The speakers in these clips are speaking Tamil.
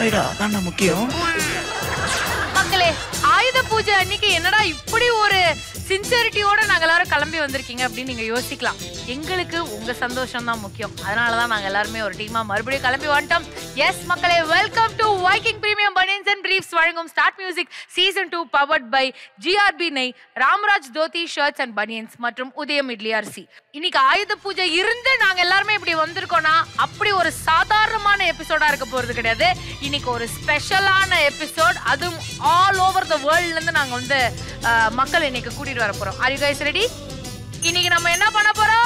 ஆயிடா அதான்டா முக்கியம் மக்களே ஆயுத பூஜை அன்னைக்கு என்னடா இப்படி ஒரு சின்சியரிட்டியோட நாங்க எல்லாரும் கிளம்பி வந்திருக்கீங்க அப்படின்னு நீங்க யோசிக்கலாம் எங்களுக்கு உங்க சந்தோஷம் தான் முக்கியம் அதனாலதான் நாங்க எல்லாருமே ஒரு டீமா மறுபடியும் கிளம்பி வந்துட்டோம் எஸ் மக்களே welcome to Viking premium banians and briefs வழங்கும் start music season two powered by GRB நெய் Ramraj dhoti shirts and banians மற்றும் உதயம் இட்லி அரிசி இன்னைக்கு ஆயுத பூஜை இருந்து நாங்க எல்லாருமே இப்படி வந்திருக்கோம்னா அப்படி ஒரு சாதாரணமான எபிசோடா இருக்க போறது கிடையாது இன்னைக்கு ஒரு ஸ்பெஷலான எபிசோட் அதுவும் ஆல் ஓவர் த வேர்ல்ட்ல இருந்து நாங்க வந்து அஹ், மக்கள் இன்னைக்கு கூட்டிட்டு வர போறோம் ஆர் யூ கைஸ் ரெடி இன்னைக்கு நம்ம என்ன பண்ண போறோம்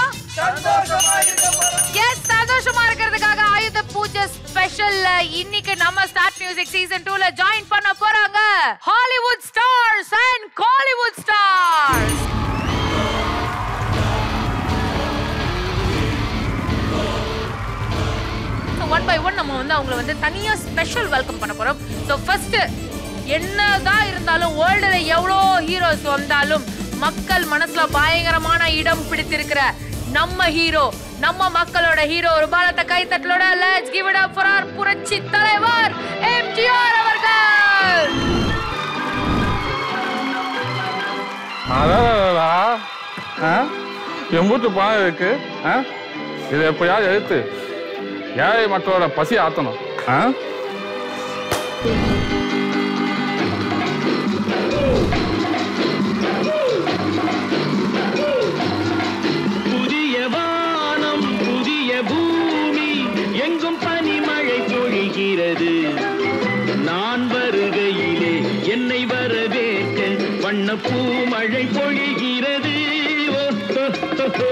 எஸ் சந்தோஷமா இருக்கிறதுக்காக ஆயுத பூஜை ஸ்பெஷல்ல இன்னைக்கு நம்ம ஸ்டார்ட் மியூசிக் சீசன் 2ல ஜாயின் பண்ண போறாங்க Hollywood stars and Kollywood stars one by one நம்ம வந்து அவங்கள வந்து தனியா ஸ்பெஷல் வெல்கம் பண்ண போறோம் ஸோ ஃபர்ஸ்ட் என்னதான் இருந்தாலும் வேர்ல்டுல எவ்வளோ ஹீரோஸ் வந்தாலும் மக்கள் மனசுல பயங்கரமான இடம் பிடித்திருக்கிற நம்ம ஹீரோ நம்ம மக்களோட ஹீரோ ஒரு பாலத்த கைத்தட்டலோட let's give it up for our புரட்சி தலைவர் எம்ஜிஆர் அவர்கள் அடடடடா. ஆ எம்பூட்டு பணம் இருக்கு ஆ இதை எப்பயாவது எடுத்து ஏழை மக்களோட பசி ஆத்தணும் ஆ புதிய வானம் புதிய பூமி எங்கும் பனிமழை பொழிகிறது நான் வருகையிலே என்னை வரவேற்க வண்ண பூமழை பொழிகிறது ஓ, ஓ, ஓ, ஓ.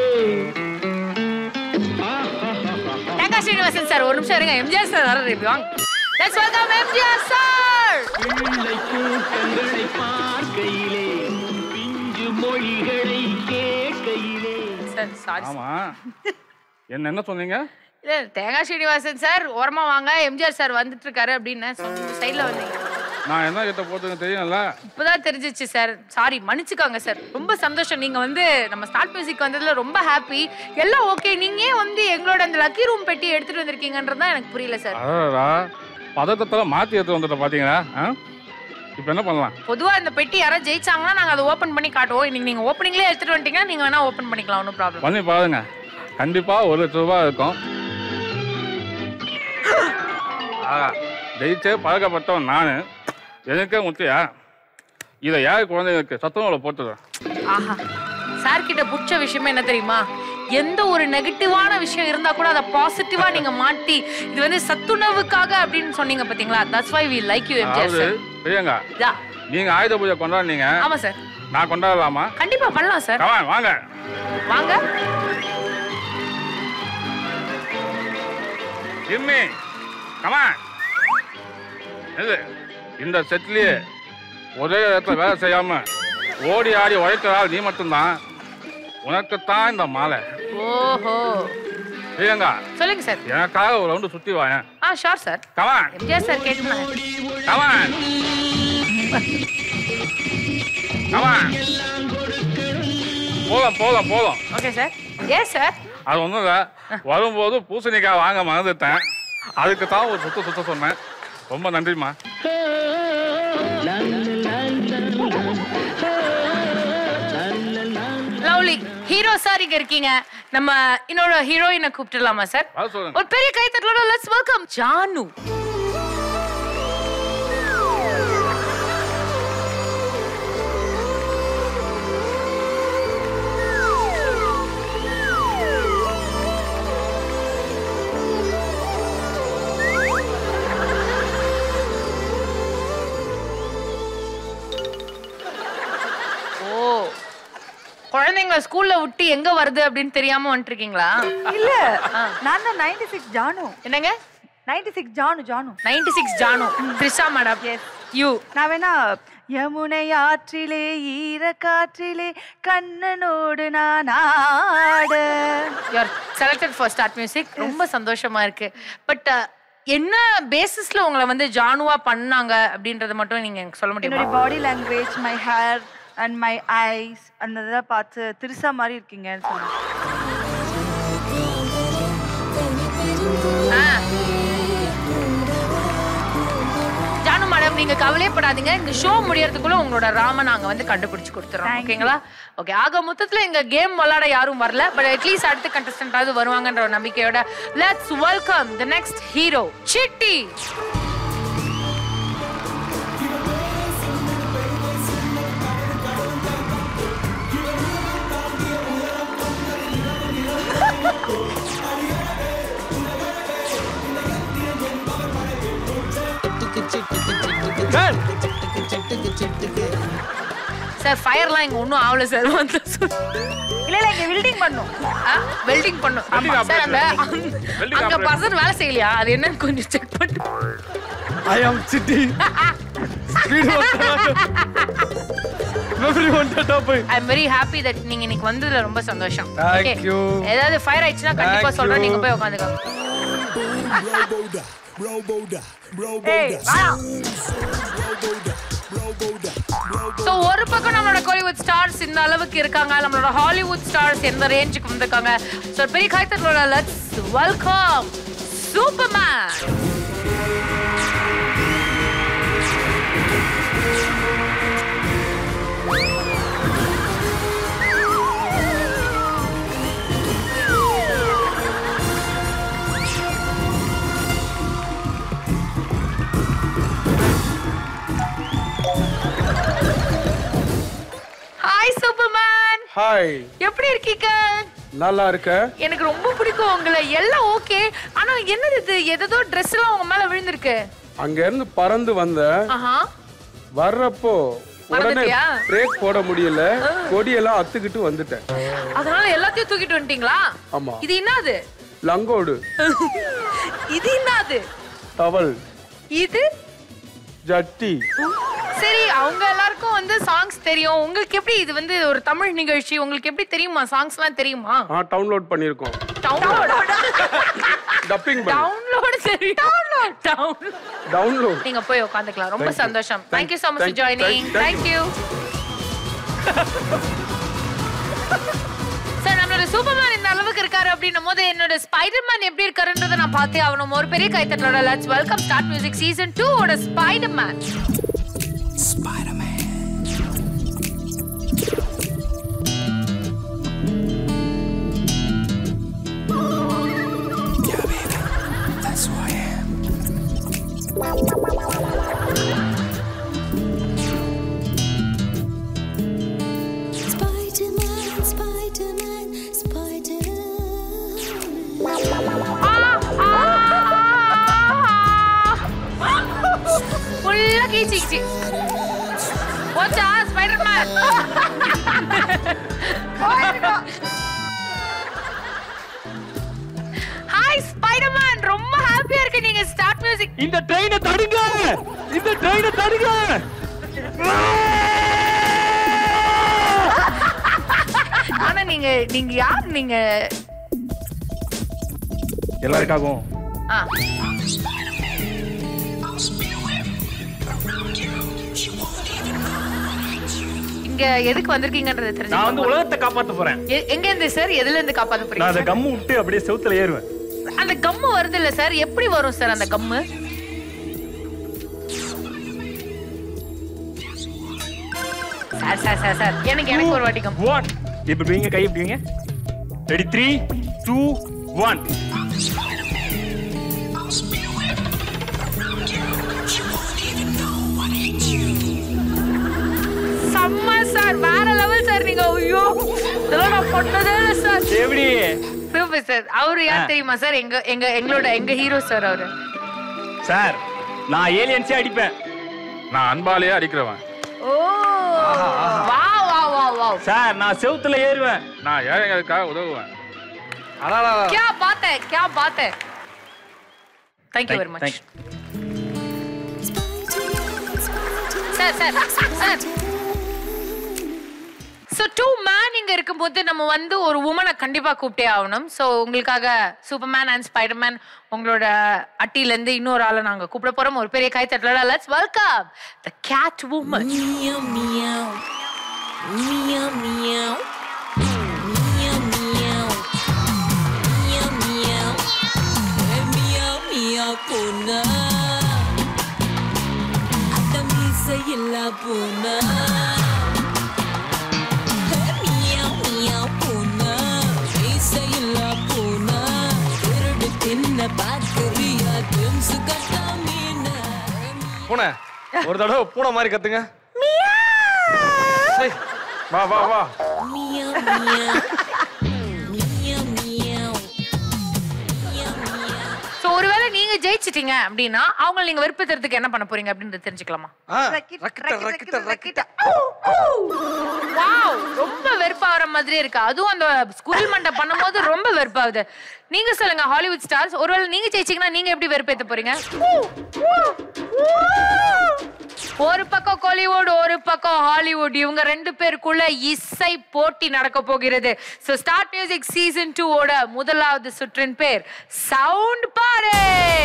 ஆஹாஹாஹா. தேங்காய் ஸ்ரீனிவாசன் சார் ஒரு நிமிஷம் இருங்க எம்ஜிஆர் சார் வர இப்படி வாங்க லெட்ஸ் வெல்கம் எம்ஜிஆர் சார் பிள்ளை கூட்டங்களை பார்க்கையிலே பிஞ்சு மொழிகளை கேட்கையிலே சார் சாரி ஆமா என்ன என்ன சொன்னீங்க இல்ல தேங்காய் ஸ்ரீனிவாசன் சார் ஓரமா வாங்க எம்ஜிஆர் சார் வந்துட்டு இருக்காரு அப்படின்னு சைட்ல வந்தீங்க நான் என்ன கிட்ட போட்டுங்க தெரியும்ல இப்பதான் தெரிஞ்சிச்சு சார் சாரி மன்னிச்சுக்கோங்க சார் ரொம்ப சந்தோஷம் நீங்க வந்து நம்ம ஸ்டார்ட் மியூசிக் வந்ததுல ரொம்ப ஹாப்பி எல்லாம் ஓகே நீங்க ஏன் வந்து எங்களோட அந்த லக்கி ரூம் பெட்டி எடுத்துட்டு வந்திருக்கீங்கன்றது தான் எனக்கு புரியல சார் அடடா பதட்டத்தில் மாற்றி எடுத்து வந்துட்ட பார்த்தீங்களா ஆ இப்போ என்ன பண்ணலாம் பொதுவா இந்த பெட்டி யாராவது ஜெயிச்சாங்கன்னா நாங்க அதை ஓபன் பண்ணி காட்டுவோம் இன்னைக்கு நீங்க ஓப்பனிங்லேயே எடுத்துட்டு வந்துட்டீங்கன்னா நீங்க வேணா ஓபன் பண்ணிக்கலாம் ஒன்றும் ப்ராப்ளம் பண்ணி பாருங்க கண்டிப்பா ஒரு லட்ச ரூபாய் இருக்கும் ஆகா ஜெயிச்சே பழக்கப்பட்டவன் நான் எனக்கே முத்தியா இதை யார் குழந்தைங்களுக்கு சத்துணவுல போட்டுறேன் ஆஹா சார் கிட்ட பிடிச்ச விஷயமே என்ன தெரியுமா எந்த ஒரு நெகட்டிவான விஷயம் இருந்தா கூட அதை பாசிட்டிவா நீங்க மாட்டி இது வந்து சத்துணவுக்காக அப்படின்னு சொன்னீங்க பாத்தீங்களா that's why we like you MGR அதாவது சார் பிரியங்கா யா நீங்க ஆயுத பூஜை கொண்டாடுனீங்க ஆமா சார் நான் கொண்டாடலாமா கண்டிப்பா பண்ணலாம் சார் கமான் வாங்க வாங்க ஜிம்மி கமான் இது இந்த செட்லயே ஒரே இடத்துல வேலை செய்யாம ஓடி ஆடி உழைக்கிறாள் நீ மட்டும்தான் உனக்குத்தான் இந்த மாலை ஓஹோ பிரியங்கா சொல்லுங்க சார் எனக்காக ஒரு ரவுண்டு சுத்தி வாயேன் ஆ sure sir come on MGR sir கேட்டுனா கமான் கமான் போதும் போதும் போதும் ஓகே சார் எஸ் சார் அது ஒன்றும் இல்லை வரும்போது பூசணிக்காய் வாங்க மறந்துட்டேன் அதுக்கு தான் ஒரு சுத்த சுத்த சொன்னேன் ரொம்ப நன்றிம்மா லவ்லி ஹீரோ சார் இங்க இருக்கீங்க நம்ம இன்னொரு ஹீரோயினை கூப்பிட்டுலாமா சார் வர சொல்லுங்க ஒரு பெரிய கைத்தட்டலோட லெட்ஸ் வெல்கம் ஜானு ஓ குழந்தைங்க ஸ்கூல்ல விட்டு எங்க வருது அப்படின்னு தெரியாம வந்துருக்கீங்களா இல்ல நான் தான் நைன்டி சிக்ஸ் ஜானு என்னங்க ninety six Janu Janu ninety six Janu Trisha madam you நான் வேணா யமுனை ஆற்றிலே ஈர காற்றிலே கண்ணனோடு நான் ஆட you are selected for start music ரொம்ப சந்தோஷமா இருக்கு பட் என்ன பேசிஸ்ல உங்களை வந்து ஜானுவா பண்ணாங்க அப்படின்றத மட்டும் நீங்க எனக்கு சொல்ல என்னுடைய முடியுமா body language my hair and my eyes அந்த இதெல்லாம் பார்த்து திருசா மாதிரி இருக்கீங்கன்னு சொன்னேன் ஆ. நீங்க கவலையப்படாதீங்க இந்த ஷோ முடியறதுக்குள்ள உங்களோட ராம நாங்க வந்து கண்டுபிடிச்சு கொடுத்துறோம் Thank you. ஓகேங்களா ஓகே ஆக மொத்தத்துல எங்க கேம் விளையாட யாரும் வரல பட் அட்லீஸ்ட் அடுத்த கண்டஸ்டன்டாவது வருவாங்கன்ற ஒரு நம்பிக்கையோட let's welcome the next hero Chitti sir sir ஃபயர்லாம் இங்க ஒன்றும் ஆகல சார் வந்து இல்ல இல்ல இங்க பில்டிங் பண்ணும் வெல்டிங் பண்ணும் Welding சார் அந்த operator. Welding அங்க operator. பர்சன் வேலை செய்யலையா அது என்னன்னு கொஞ்சம் செக் பண்ணு I am Chitti. Speed Every one that up. I am very happy that நீங்க இன்னைக்கு வந்ததுல ரொம்ப சந்தோஷம் Thank Okay. you. ஏதாவது ஃபயர் ஆயிடுச்சுன்னா கண்டிப்பா Thank சொல்றேன் you. நீங்க போய் உட்காந்துக்கோங்க ஏய் வாடா. சோ ஒரு பக்கம் நம்மளோட கோலிவுட் ஸ்டார்ஸ் இந்த அளவுக்கு இருக்காங்க நம்மளோட ஹாலிவுட் ஸ்டார்ஸ் எந்த ரேஞ்சுக்கு வந்திருக்காங்க சோ பெரிய காய்த்தலோட let's welcome superman hi superman hi எப்படி இருக்கீங்க நல்லா இருக்க எனக்கு ரொம்ப பிடிக்கும் உங்களை எல்லாம் ஓகே ஆனா என்னது இது எதோ Dress எல்லாம் உங்க மேல விழுந்திருக்கு அங்க இருந்து பறந்து வந்த ஆஹா வர்றப்போ உடனே மறந்துட்டியா? பிரேக் போட முடியல கொடியெல்லாம் அத்துக்கிட்டு வந்துட்டேன் அதனால எல்லாத்தையும் தூக்கிட்டு வந்துட்டீங்களா ஆமா இது என்னது லங்கோடு இது என்னது டவல் இது ஜட்டி சரி அவங்க எல்லாருக்கும் வந்து சாங்ஸ் தெரியும் உங்களுக்கு எப்படி இது வந்து ஒரு தமிழ் நிகழ்ச்சி உங்களுக்கு எப்படி தெரியுமா சாங்ஸ்லாம் தெரியுமா ஆ டவுன்லோட் பண்ணிருக்கோம் டவுன்லோட் டப்பிங் பண்ணி டவுன்லோட் சரி டவுன்லோட் டவுன் டவுன்லோட் நீங்க போய் உட்காந்துக்கலாம் ரொம்ப Thank you. சந்தோஷம் Thank- thank you so much for thank- joining thank- thank you sir நம்மளோட சூப்பர்மேன் இந்த அளவுக்கு இருக்காரு அப்படின்னும் போது என்னோட ஸ்பைடர்மேன் எப்படி இருக்காருன்றதை நான் பார்த்தே ஆகணும் ஒரு பெரிய கைத்தட்டலோட let's welcome start music season two ஓட ஸ்பைடர்மேன் Spider-Man, Spider-Man, Spider-Man. ஃபுல்லா கீச்சிக்கிச்சு போச்சா ஸ்பைடர்மேன் ஹாய் ஸ்பைடர்மேன் ரொம்ப ஹாப்பியா இருக்கு நீங்க ஸ்டார்ட் மியூசிக் இந்த ட்ரெயினை தடுங்க இந்த ட்ரெயினை தடுங்க ஆனா நீங்க நீங்க யார் நீங்க எல்லாருக்காகவும் ஆ இங்க எதுக்கு வந்திருக்கீங்கன்றது நான் தெரிஞ்சு வந்து உலகத்தை காப்பாத்த போறேன் எங்க இருந்து சார் எதுல இருந்து காப்பாத்த நான் போறீங்க அந்த sir? கம்மு விட்டு அப்படியே செவுத்துல ஏறுவேன் அந்த கம்மு வருது இல்ல சார் எப்படி வரும் சார் அந்த கம்மு சார் சார் சார் சார் எனக்கு எனக்கு ஒரு வாட்டி கம் ஒன் இப்படி வைங்க கை இப்படி வைங்க ரெடி த்ரீ டூ ஒன் செம்ம சார் வேற லெவல் சார் நீங்க ஐயோ இதெல்லாம் நான் பண்ணதே இல்ல சார் எப்படி சூப்பர் சார் அவரு யார் தெரியுமா சார் எங்க எங்க எங்களோட எங்க ஹீரோ சார் அவரு சார் நான் ஏலியன்ஸே அடிப்பேன் நான் அன்பாலேயே அடிக்கிறவன் ஓ வா வா வா வா சார் நான் செவுத்துல ஏறுவேன் நான் ஏழைங்களுக்காக உதவுவேன் அடாடா क्या बात है क्या बात है thank you Thank- very much thank- sir sir sir so two man இங்க இருக்கும்போது நம்ம வந்து ஒரு உமனை கண்டிப்பா கூப்பிட்டே ஆகணும் ஸோ உங்களுக்காக சூப்பர்மேன் அண்ட் ஸ்பைடர்மேன் உங்களோட அட்டில இருந்து இன்னொரு ஆளை நாங்க கூப்பிட போறோம் ஒரு பெரிய கை தட்டல let's welcome the cat woman Meow, meow. Meow, meow. Meow, meow. Meow, meow. Eh, Meow, meow, puna. இசையில்லா பூனா மியாவ் மியாவ் பூனா இசையில்லா பூனா திருடு தின்ன பாக்கரியா திம்சு கட்டா மீனா பூனை ஒரு தடவை பூனை மாதிரி கத்துங்க ஏய், வா வா வா meow meow meow meow meow meow so ஒருவேளை நீங்க ஜெயிச்சிட்டீங்க அப்படின்னா அவங்கள நீங்க வெறுப்பேத்துறதுக்கு என்ன பண்ண போறீங்க அப்படின்றது தெரிஞ்சுக்கலாமா ஆ, ரக்கிட்ட, ரக்கிட்ட, ரக்கிட்ட, ரக்கிட்ட, ரக்கிட்ட. வாவ் ரொம்ப வெறுப்பாகிற மாதிரியே இருக்கு அதுவும் அந்த ஸ்குரில் மண்டை பண்ணும்போது ரொம்ப வெறுப்பாகுது நீங்க சொல்லுங்க ஹாலிவுட் ஸ்டார்ஸ் ஒருவேளை நீங்க ஜெயிச்சீங்கன்னா நீங்க எப்படி வெறுப்பேத்த போறீங்க ஒரு பக்கம் கோலிவுட் ஒரு பக்கம் ஹாலிவுட் இவங்க ரெண்டு பேருக்குள்ள இசை போட்டி நடக்க போகிறது so start music season two ஓட முதலாவது சுற்றின் பேர் சவுண்ட் பாரு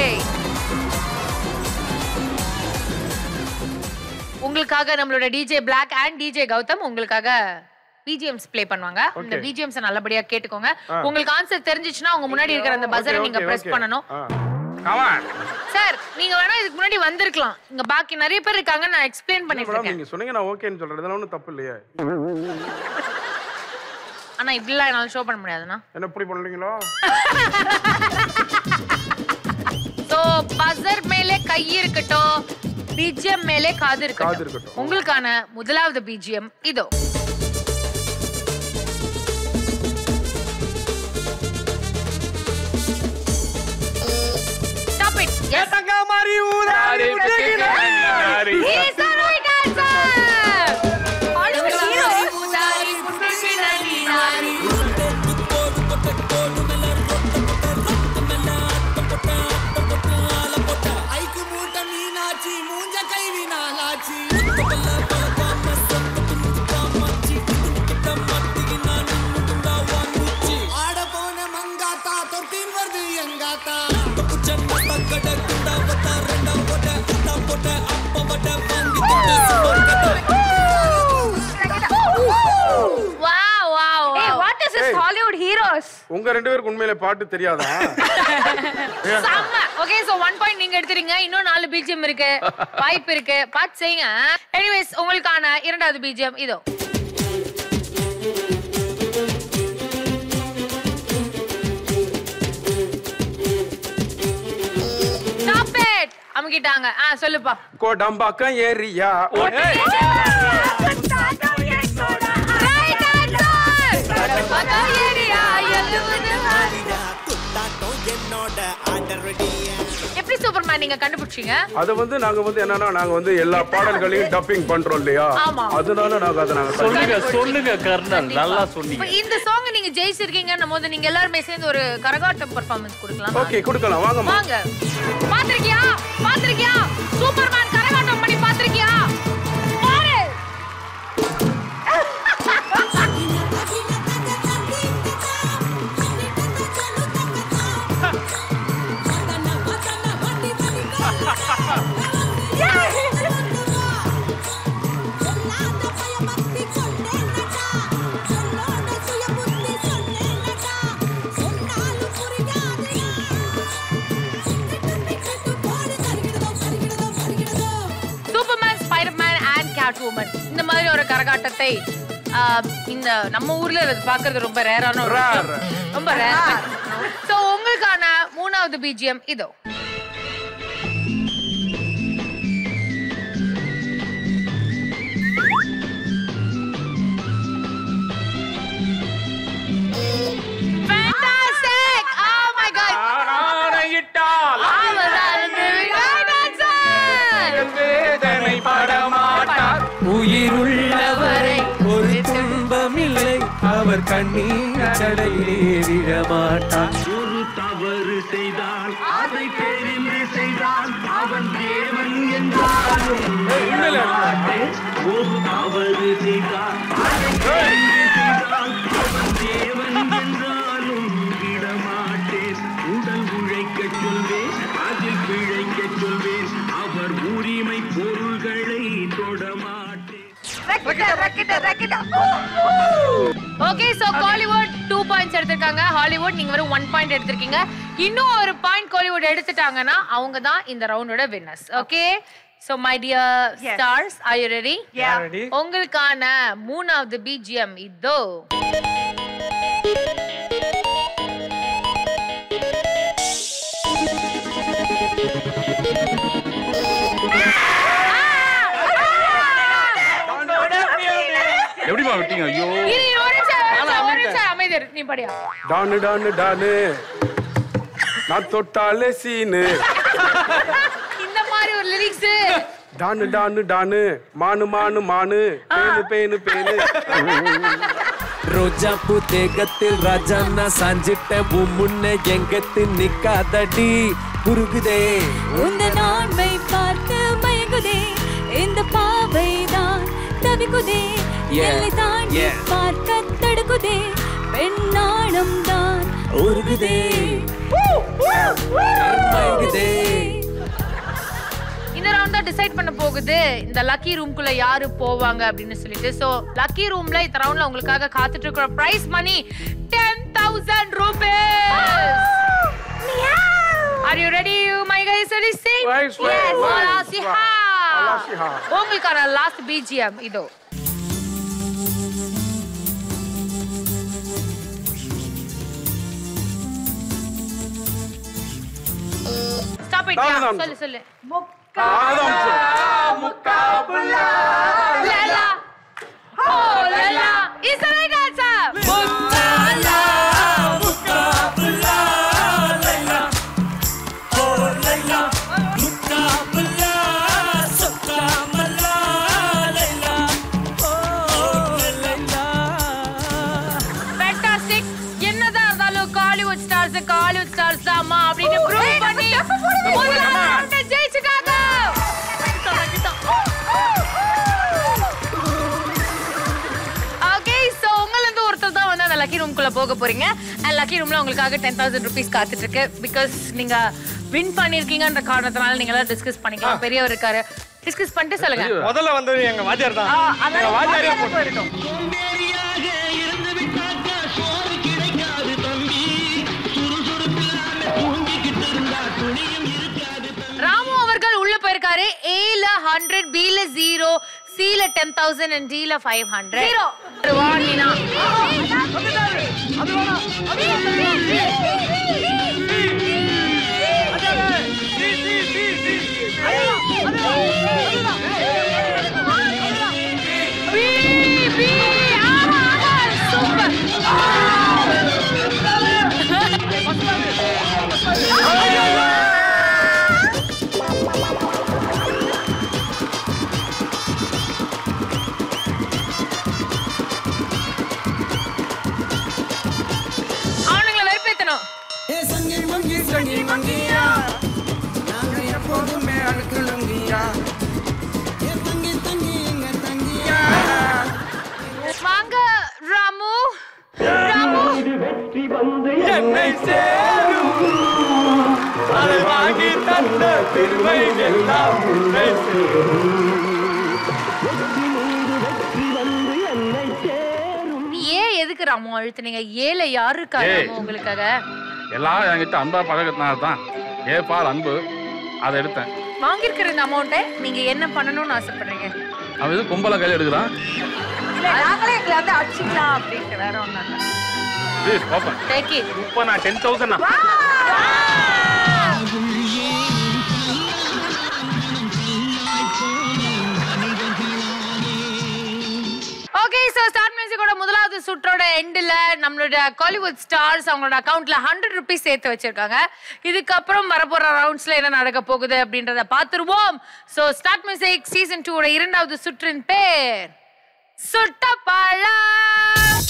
உங்களுக்காக நம்மளோட DJ black and DJ Gautham உங்களுக்காக பிஜிஎம்ஸ் ப்ளே பண்ணுவாங்க இந்த பிஜிஎம்ஸ் நல்லபடியா கேட்டுக்கோங்க உங்களுக்கு ஆன்சர் தெரிஞ்சிச்சுன்னா உங்க முன்னாடி இருக்கிற அந்த பஸரை Okay, நீங்க okay, பிரஸ் okay. பண்ணணும் ஆ. கமான் சார் நீங்க வேணா இதுக்கு முன்னாடி வந்திருக்கலாம் இங்க பாக்கி நிறைய பேர் இருக்காங்க நான் எக்ஸ்பிளைன் பண்ணிட்டு மேடம் இருக்கேன் நீங்க சொன்னீங்க நான் ஓகேன்னு சொல்றேன் இதெல்லாம் ஒன்றும் தப்பு இல்லையே ஆனா இப்படிலாம் என்னால ஷோ பண்ண முடியாதுண்ணா என்ன இப்படி பண்ணுறீங்களோ சோ பஸர் மேலே கை இருக்கட்டும் பிஜிஎம் மேலே காது காது இருக்கட்டும் இருக்கட்டும். உங்களுக்கான முதலாவது பிஜிஎம் இதோ Stop it. Yes. He's the right answer. Hollywood hero. Wow, wow, wow. What is this Hey. Hollywood heroes? உங்க ரெண்டு பேருக்கு உண்மையில பாட்டு தெரியாதா செம்ம. Okay, so one point நீங்க எடுத்துறீங்க. இன்னும் நாலு BGM இருக்கு. வாய்ப்பு இருக்கு. பார்த்து செய்யுங்க. Anyways, உங்களுக்கான இரண்டாவது BGM இதோ. Stop it. அமுக்கிட்டாங்க. ஆ, சொல்லுப்பா. Kodambakkam area Right answer. மகா ஏரியா எழுவது எப்படி சூப்பர்மேன் நீங்க கண்டுபிடிச்சீங்க அதை வந்து நாங்க வந்து என்னன்னா நாங்க வந்து எல்லா பாடல்களையும் டப்பிங் பண்றோம் இல்லையா ஆமா. அதனால நாங்க அதை நாங்க சொல்லுங்க சொல்லுங்க கர்னல் நல்லா சொன்னீங்க இப்ப இந்த சாங் நீங்க ஜெயிச்சிருக்கீங்கன்னும் போது நீங்க எல்லாருமே சேர்ந்து ஒரு கரகாட்டம் பெர்ஃபார்மன்ஸ் கொடுக்கலாம் ஓகே கொடுக்கலாம் வாங்கம்மா வாங்க பாத்திருக்கியா பாத்திருக்கியா சூப்பர்மேன் கரகாட்டம் பண்ணி பாத்திருக்கியா பாரு superman spiderman and cat woman இந்த மாதிரி ஒரு கரகாட்டத்தை ஆஹ், இந்த நம்ம ஊர்ல இது பாக்குறது ரொம்ப ரேரான ஒரு விஷயம். Rare. ரொம்ப ரேர் சோ உங்களுக்கான மூணாவது பிஜிஎம் இதோ Fantastic! Oh my God! ஆணையிட்டால் அவர்தான் the right answer! வேதனை படமாட்டார் உயிருள்ளவரை ஒரு துன்பமில்லை அவர் கண்ணீர் கடலிலே விழமாட்டார் ஒரு தவறு செய்தால் அதை தெரிந்து செய்தால் அவன் தேவன் என்றாலும் விடமாட்டேன். ஒரு தவறு செய்தால் அதை தெரிந்து செய்தால் அவன் தேவன் என்றாலும் விடமாட்டேன் உடல் உழைக்கச் சொல்வேன் அதில் பிழைக்கச் சொல்வேன் அவர் உரிமை பொருள்களை தொடமாட்டேன் ரக்கிட்ட, ரக்கிட்ட, ரக்கிட்ட. Okay so Kollywood two points எடுத்திருக்காங்க ஹாலிவுட் நீங்க வெறும் ஒன் பாயிண்ட் எடுத்திருக்கீங்க இன்னும் ஒரு பாயிண்ட் காலிவுட் எடுத்துட்டாங்கன்னா அவங்க தான் இந்த ரவுண்டோட winners okay So my dear Yes. stars, are you ready? Yeah. Ready? உங்களுக்கான மூணாவது பிஜிஎம் இதோ எப்படிமா விட்டீங்க ஐயோ இரு, இரு, ஒரு நிமிஷம், ஒரு நிமிஷம், ஒரு நிமிஷம் அமைதி இரு. நீ படியா டானு டானு டானு நான் தொட்டாலே சீனு இந்த மாதிரி ஒரு லிரிக்ஸ் டானு டானு டானு மானு மானு மானு பேனு பேனு பேனு ரோஜா பூ தேகத்தில் ராஜான்னா சாஞ்சிட்ட உன் முன்ன எங்கத்து நிக்காதடி குறுகுதே உந்தன் ஆண்மை பார்த்து மயங்குதே இந்த பாவைதான் தவிக்குதே Yeah, எல்லை தாண்டி yeah. பார்க்க தடுக்குதே பெண்ணாடம் தான் உருகுதே மயங்குதே இந்த ரவுண்ட் தான் டிசைட் பண்ண போகுது இந்த லக்கி ரூம்குள்ள யாரு போவாங்க அப்படின்னு சொல்லிட்டு சோ லக்கி ரூம்ல இந்த ரவுண்ட்ல உங்களுக்காக காத்துட்டு இருக்கிற prize money ten thousand rupees are you ready my guys ready sing Right, right, yes right. அலாசிஹா அலாசிஹா. உங்களுக்கான லாஸ்ட் பிஜிஎம் இதோ ஸ்டாப் இட் Down, down. சொல்லு சொல்லு Lala. Oh, Lala. Is the right answer. Fantastic. என்னதான் இருந்தாலும் காலிவுட் ஸ்டார்ஸ் காலிவுட் ஸ்டார்ஸ் தாமா அப்படின்னு ப்ரூவ் பண்ணி முதல் round அ ஜெயிச்சுட்டாங்க ஓகே சோ உங்கள இருந்து ஒருத்தர் தான் வந்து அந்த லக்கி ரூம்குள்ள போக போறீங்க அண்ட் லக்கி ரூம்ல உங்களுக்காக டென் தௌசண்ட் ருபீஸ் காத்துட்டு இருக்கு பிகாஸ் நீங்க வின் பண்ணிருக்கீங்கன்ற காரணத்தினால நீங்க எல்லாம் டிஸ்கஸ் பண்ணிக்கலாம் பெரியவர் இருக்காரு டிஸ்கஸ் பண்ணிட்டு சொல்லுங்க முதல்ல வந்தது எங்க வாத்தியார் தான் ஆ, அதான் எங்க வாத்தியாரே வாத்தியாரே போயிடட்டும். சோம்பேறியாக இருந்து விட்டாக்கா சோறு கிடைக்காது தம்பி சுறுசுறுப்பில்லாம தூங்கிக்கிட்டு இருந்தா துணியும் இருக்காது தம்பி ராமு அவர்கள் உள்ள போயிருக்காரு ஏல ஹண்ட்ரட் பில ஜீரோ சில டென் தௌசண்ட் அண்ட் டில ஃபைவ் ஹண்ட்ரட் ஜீரோ வாணினா அவனுங்களை வெறுப்பேத்தணும் வாங்க ராமு ராமு வெற்றி வந்து என்னை சேரும் அதை வாங்கி தந்த பெருமை எல்லாம் உன்னை சேரும் வெற்றி வந்து என்னை சேரும் ஏன் எதுக்கு ராமு அழுத்துனீங்க ஏல யாரு இருக்கா ஏய். ராமு உங்களுக்காக எல்லாரும் என்கிட்ட அன்பா பழகிறதுனால தான் ஏ பால் அன்பு அதை எடுத்தேன் வாங்கியிருக்கிற இந்த அமௌண்ட்டை நீங்க என்ன பண்ணணும்னு ஆசைப்படுறீங்க அவன் எது கும்பலா கையில் எடுக்கிறான் இல்ல நாங்களே எங்களை வந்து அடிச்சுக்கலாம் அப்படின்ட்டு வேற ஒண்ணும் இல்ல ப்ளீஸ் ஓப்பன் டேக் இட் இப்போ நான் ten thousand okay so start மியூசிக்கோட முதலாவது சுற்றோட எண்டில் நம்மளோட காலிவுட் ஸ்டார்ஸ் அவங்களோட அக்கவுண்ட்ல ஹண்ட்ரட் ருபீஸ் சேர்த்து வச்சிருக்காங்க இதுக்கப்புறம் வரப்போற ரவுண்ட்ஸ்ல என்ன நடக்க போகுது அப்படின்றத பார்த்துருவோம் சோ ஸ்டார்ட் மியூசிக் சீசன் டூவோட இரண்டாவது சுற்றின் பேர் சுட்டப்பழம்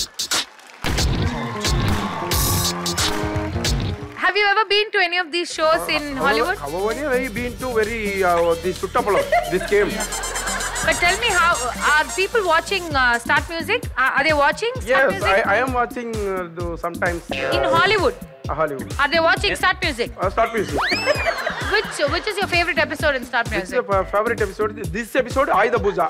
Have you ever been to any of these shows in Hollywood? How many have you been to very uh, the Suttapalam, this game? But tell me how are people watching uh, Start Music? Are, are they watching Start Yes, Music I, I am watching uh, the, sometimes uh, in Hollywood? Hollywood. Are they watching Start Music? Uh, start music. Which which is your favorite episode in Start This is Music? a favorite episode. This episode, Aida Puja.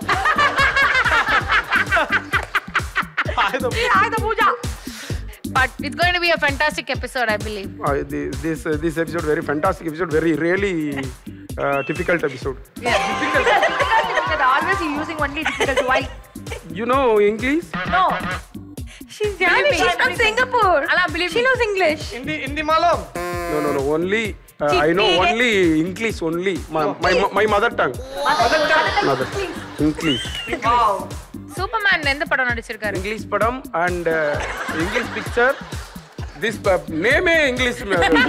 Ayudha Pooja But it's going to be a fantastic episode, I believe. Uh, the, this uh, this episode very fantastic episode. Very really uh, difficult episode. Difficult. Always you using only difficult. Why? You know English? No. She's Johnny. She's from Singapore. Ala, believe She me. knows English. Hindi Hindi malam. No, no, no. Only uh, I know only English only. My, my, my mother tongue. Mother tongue. Mother. English. Wow. Superman எந்த படம் நடிச்சிருக்காரு English padam and uh, English picture. This uh, name English. Superman.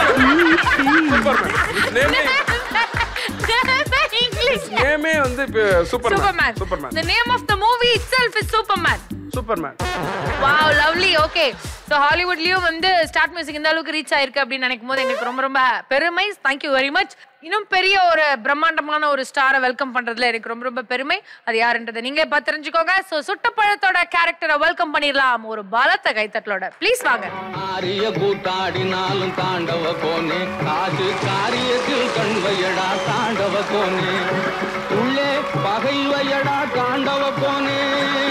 This name English name வந்து இப்ப Superman. Superman Superman. the name of the movie itself is superman Superman. Wow lovely okay so ஹாலிவுட்லயும் வந்து ஸ்டார்ட் மியூசிக் இந்த அளவுக்கு ரீச் ஆயிருக்கு அப்படின்னு நினைக்கும் போது எங்களுக்கு ரொம்ப ரொம்ப பெருமை தேங்க்யூ வெரி மச் இன்னும் பெரிய ஒரு பிரம்மாண்டமான ஒரு ஸ்டாரை வெல்கம் பண்றதுல எனக்கு ரொம்ப ரொம்ப பெருமை அது யாருன்றதை நீங்க பார்த்து தெரிஞ்சுக்கோங்க ஸோ சுட்டப்பழத்தோட கேரக்டரை வெல்கம் பண்ணிடலாம் ஒரு பலத்த கைத்தட்டலோட ப்ளீஸ் வாங்க ஆரிய கூத்தாடினாலும் தாண்டவ கோனே காசு காரியத்தில் கண்வையடா தாண்டவ கோனே உள்ளே பகை வையடா தாண்டவ கோனே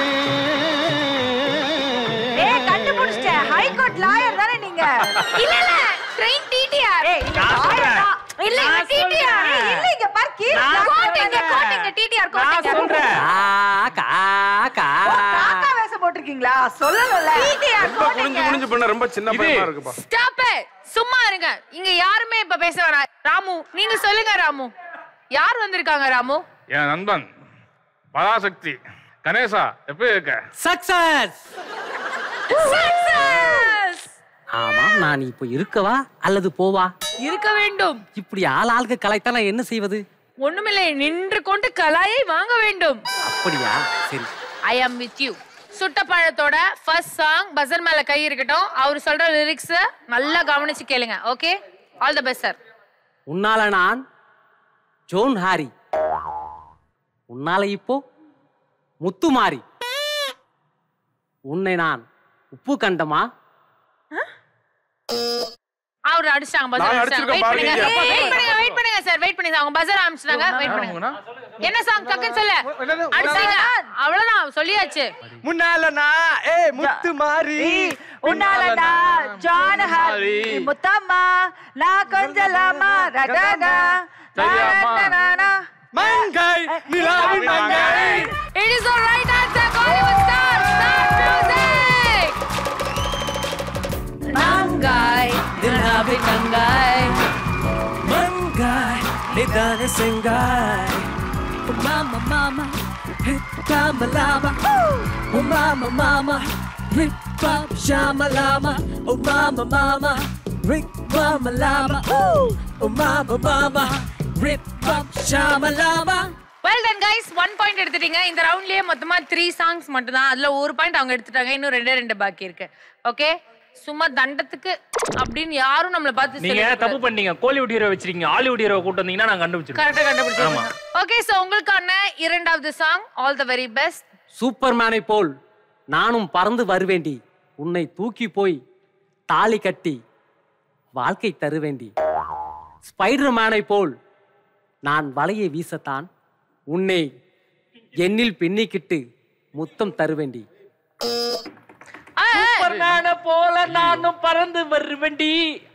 ஏய் கண்டுபிடிச்சிட்டேன் ஹை கோர்ட் லாயர் தானே நீங்க இல்ல இல்ல ட்ரெயின் டிடிஆர் ஏய் இங்க நான் lawyer சொல்றேன். தான். இல்ல இங்க டிடிஆர் ஏய் இல்ல இங்க பார் கீழ நான் கோட்டிங்க கோட்டிங்க டிடிஆர் நான் கோட்டிங்க சொல்றேன். காக்கா வேஷம் போட்டிருக்கீங்களா சொல்லணும்ல டிடிஆர் ரொம்ப குனிஞ்சு குனிஞ்சு பண்ண ரொம்ப சின்ன இது- பையனா இருக்குப்பா ஸ்டாப் சும்மா இருங்க இங்க யாருமே இப்ப பேச வேணாம் ராமு நீங்க சொல்லுங்க ராமு யார் வந்திருக்காங்க ராமு என் நண்பன் பராசக்தி கணேசா எப்படி இருக்க சக்சஸ் Success! ஆமா நான் இப்போ இருக்கவா அல்லது போவா இருக்க வேண்டும் இப்படி ஆள் ஆளுக்கு கலைத்தா நான் என்ன செய்வது ஒண்ணுமில்லை நின்று கொண்டு கலாயை வாங்க வேண்டும் அப்படியா சரி ஐ ஆம் வித் யூ சுட்ட பழத்தோட ஃபர்ஸ்ட் சாங் பசர் மேல கை இருக்கட்டும் அவர் சொல்ற லிரிக்ஸ் நல்லா கவனிச்சு கேளுங்க okay all the best sir உன்னால நான் ஜோன் ஹாரி உன்னால இப்போ முத்துமாரி உன்னை நான் உப்பு கண்டமா அவர் அடிச்சாங்க பசர் நான் அடிச்சாங்க அடிச்சிருக்கேன் வெயிட் பண்ணுங்க பாருங்க. வெயிட் பண்ணுங்க வெயிட் பண்ணுங்க சார் வெயிட் பண்ணுங்க அவங்க பசர் ஆரம்பிச்சிட்டாங்க வெயிட் பண்ணுங்க என்ன சாங் டக்குன்னு சொல்லு அடிச்சீங்க அவ்வளவுதான் சொல்லியாச்சு முன்னாலனா ஏய் முத்து மாறி உன்னாலடா ஜான் ஹாரி முத்தம்மா நான் கொஞ்சலாமா ரடடா சரியாம்மா. மங்கை நிலாவி மங்கை It is the right answer. Bollywood star, start music. Nangai, Dinavi Nangai. மங்காய் நிதான செங்காய் Mama, mama, kama lama. Oh, mama, mama, rip bop shama lama. Oh, mama, mama, rip mama lama. Oh, oh, mama, mama, rip bop shama lama. Well done guys, one point எடுத்துட்டீங்க இந்த ரவுண்ட்லயே மொத்தமா த்ரீ சாங்ஸ் மட்டும்தான் அதுல ஒரு பாயிண்ட் அவங்க எடுத்துட்டாங்க இன்னும் ரெண்டே ரெண்டு பாக்கி இருக்கு ஓகே சும்மா தண்டத்துக்கு அப்படின்னு யாரும் நம்மள பார்த்து நீங்க தப்பு பண்ணீங்க கோலிவுட் ஹீரோ வச்சிருக்கீங்க ஹாலிவுட் ஹீரோ கூட்டு வந்தீங்கன்னா நான் கண்டுபிடிச்சிருக்கேன் கரெக்டா கண்டுபிடிச்சிருக்கீங்க ஓகே சோ உங்களுக்கான இரண்டாவது song all the very best சூப்பர்மேனை போல் நானும் பறந்து வருவேண்டி உன்னை தூக்கி போய் தாலி கட்டி வாழ்க்கை தருவேண்டி ஸ்பைடர் மேனை போல் நான் வலையை வீசத்தான் உன்னை என்னில் பின்னிக்கிட்டு முத்தம் தருவேண்டி சூப்பர்மேனை போல நானும் பறந்து வருவேண்டி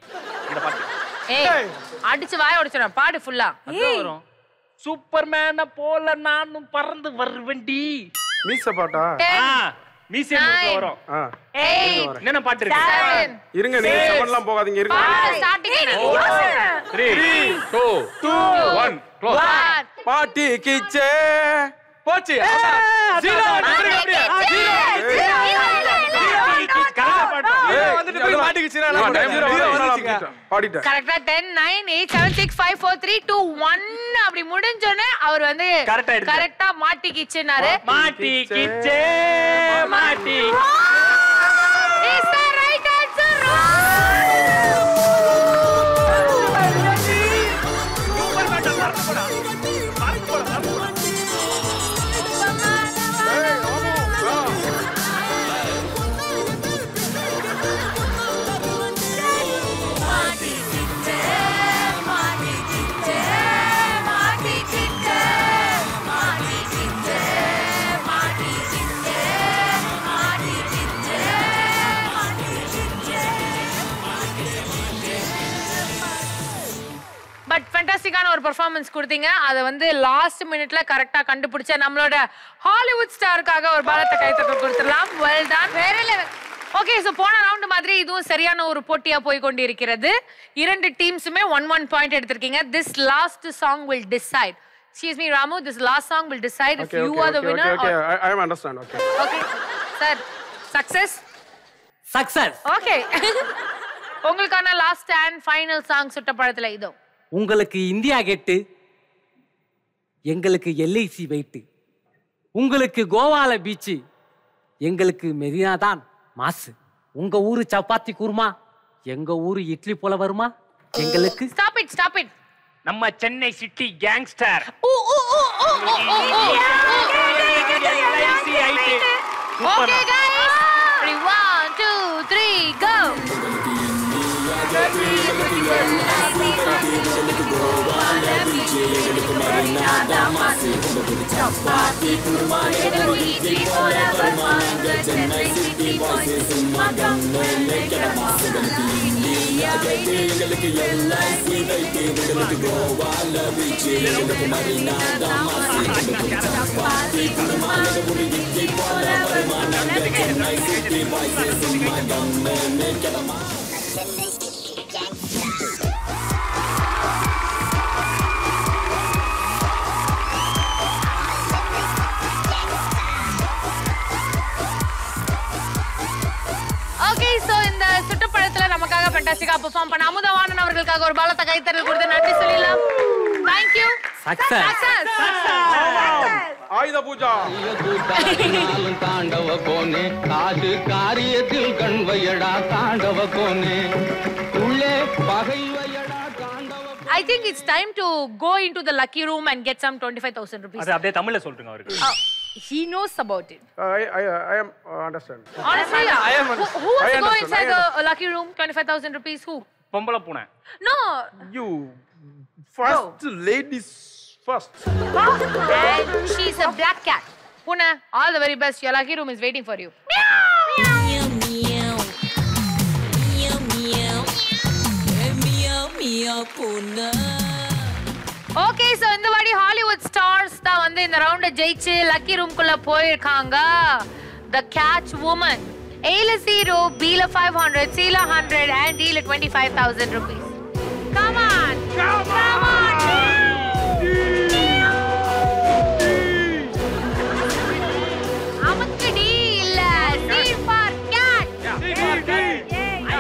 ஏய் அடிச்சு வாய உடைச்சிடும் பாடு ஃபுல்லா அதான் வரும் சூப்பர்மேனை போல நானும் பறந்து வருவேண்டி மீச பாட்டா ஆ மியூசியம் Nine. வரும் ஆ எயிட் என்னென்ன பாட்டு இருக்கு செவன் இருங்க நீங்க செவன்லாம் போகாதீங்க இருங்க starting three two two one close one பாட்டி கிச்சே போச்சு ஜீரோ அப்படியே அப்படியே கரெக்டா பாட்டு வந்துட்டு போய் மாட்டிக்கிச்சுனா நான் time ஜீரோ zero வந்துச்சுங்க பாடிட்டேன் கரெக்டா ten nine eight seven six five four three two one அப்படி முடிஞ்சோடனே அவர் வந்து Correct ஆ எடுத்தாரு. கரெக்டா மாட்டிக்கிச்சுனாரு மாட்டிக்கிச்சே மாட்டி Is the right answer மாட்டிக்கிட்டே ஃபென்டாஸ்டிக்கான ஒரு பெர்ஃபார்மன்ஸ் கொடுத்தீங்க அதை வந்து லாஸ்ட் மினிட்ல கரெக்டா கண்டுபிடிச்ச நம்மளோட ஹாலிவுட் ஸ்டாருக்காக ஒரு பாலத்தை கைத்தட்டல் கொடுத்துடலாம் வெல் டன் வேற லெவல் ஓகே ஸோ போன ரவுண்ட் மாதிரி இதுவும் சரியான ஒரு போட்டியா போய் கொண்டிருக்கிறது இரண்டு டீம்ஸுமே ஒன் ஒன் பாயிண்ட் எடுத்திருக்கீங்க this last song will decide Excuse me, Ramu. This last song will decide if Okay, you okay, are the okay, winner. okay, okay. or- I, I understand. Okay. Okay, sir. Success. Success Okay. உங்களுக்கான லாஸ்ட் அண்ட் ஃபைனல் சாங் சுட்டப்படத்துல இதோ உங்களுக்கு இந்தியா கெட்டு எங்களுக்கு எல்ஐசி வெயிட்டு உங்களுக்கு கோவால பீச்சு எங்களுக்கு மெரினா தான் மாசு உங்க ஊரு சப்பாத்தி குருமா எங்க ஊரு இட்லி போல வருமா எங்களுக்கு ஸ்டாப் இட் ஸ்டாப் இட் நம்ம Chennai city gangster okay guys ready one two three go okay so இந்த சுட்டுப்பழத்துல நமக்காக ஃபேண்டாஸ்டிக்கா பெர்ஃபார்ம் பண்ண அமுதவாணன் அவர்களுக்காக ஒரு பலத்த கைத்தறல் கொடுத்து நன்றி சொல்லலாம் தேங்க் யூ சக்சஸ் ஆயுத பூஜா கூத்தாடினாலும் தாண்டவ கோனே காசு காரியத்தில் கண்வையடா தாண்டவ கோனே உள்ளே பகை வையடா I think it's time to go into the lucky room and get some 25,000 rupees. அது அப்படியே தமிழ்ல சொல்லுங்க அவருக்கு Uh, he knows about it. I, I, I am uh, understand. Honestly, yeah. I am who, understand. who wants I to go understand. inside I the uh, lucky room? 25,000 rupees. Who? பொம்பளை பூனை No. You first ladies first. And she's a black cat. Pune, all the very best. Your lucky room is waiting for you. Okay so இந்த வாட்டி ஹாலிவுட் ஸ்டார்ஸ் தான் வந்து இந்த ரவுண்ட ஜெயிச்சு லக்கி ரூம்குள்ள போயிருக்காங்க த கேட்ச் உமன் ஏல ஜீரோ பில ஃபைவ் ஹண்ட்ரட் சீல ஹண்ட்ரட் அண்ட் டீல twenty five thousand rupees come on நமக்கு டி இல்ல C for cat C for cat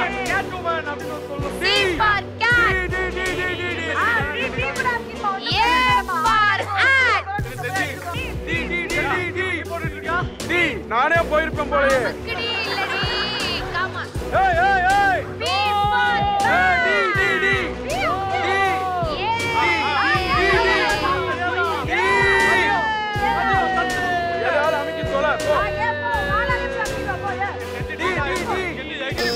A for hat D நானே போயிருப்பேன் போலயே நமக்கு டி இல்ல டி கமான் ஏய் ஏய் ஏய் B for D D D யாராவது அமைக்கி தொலை போ டி டி டி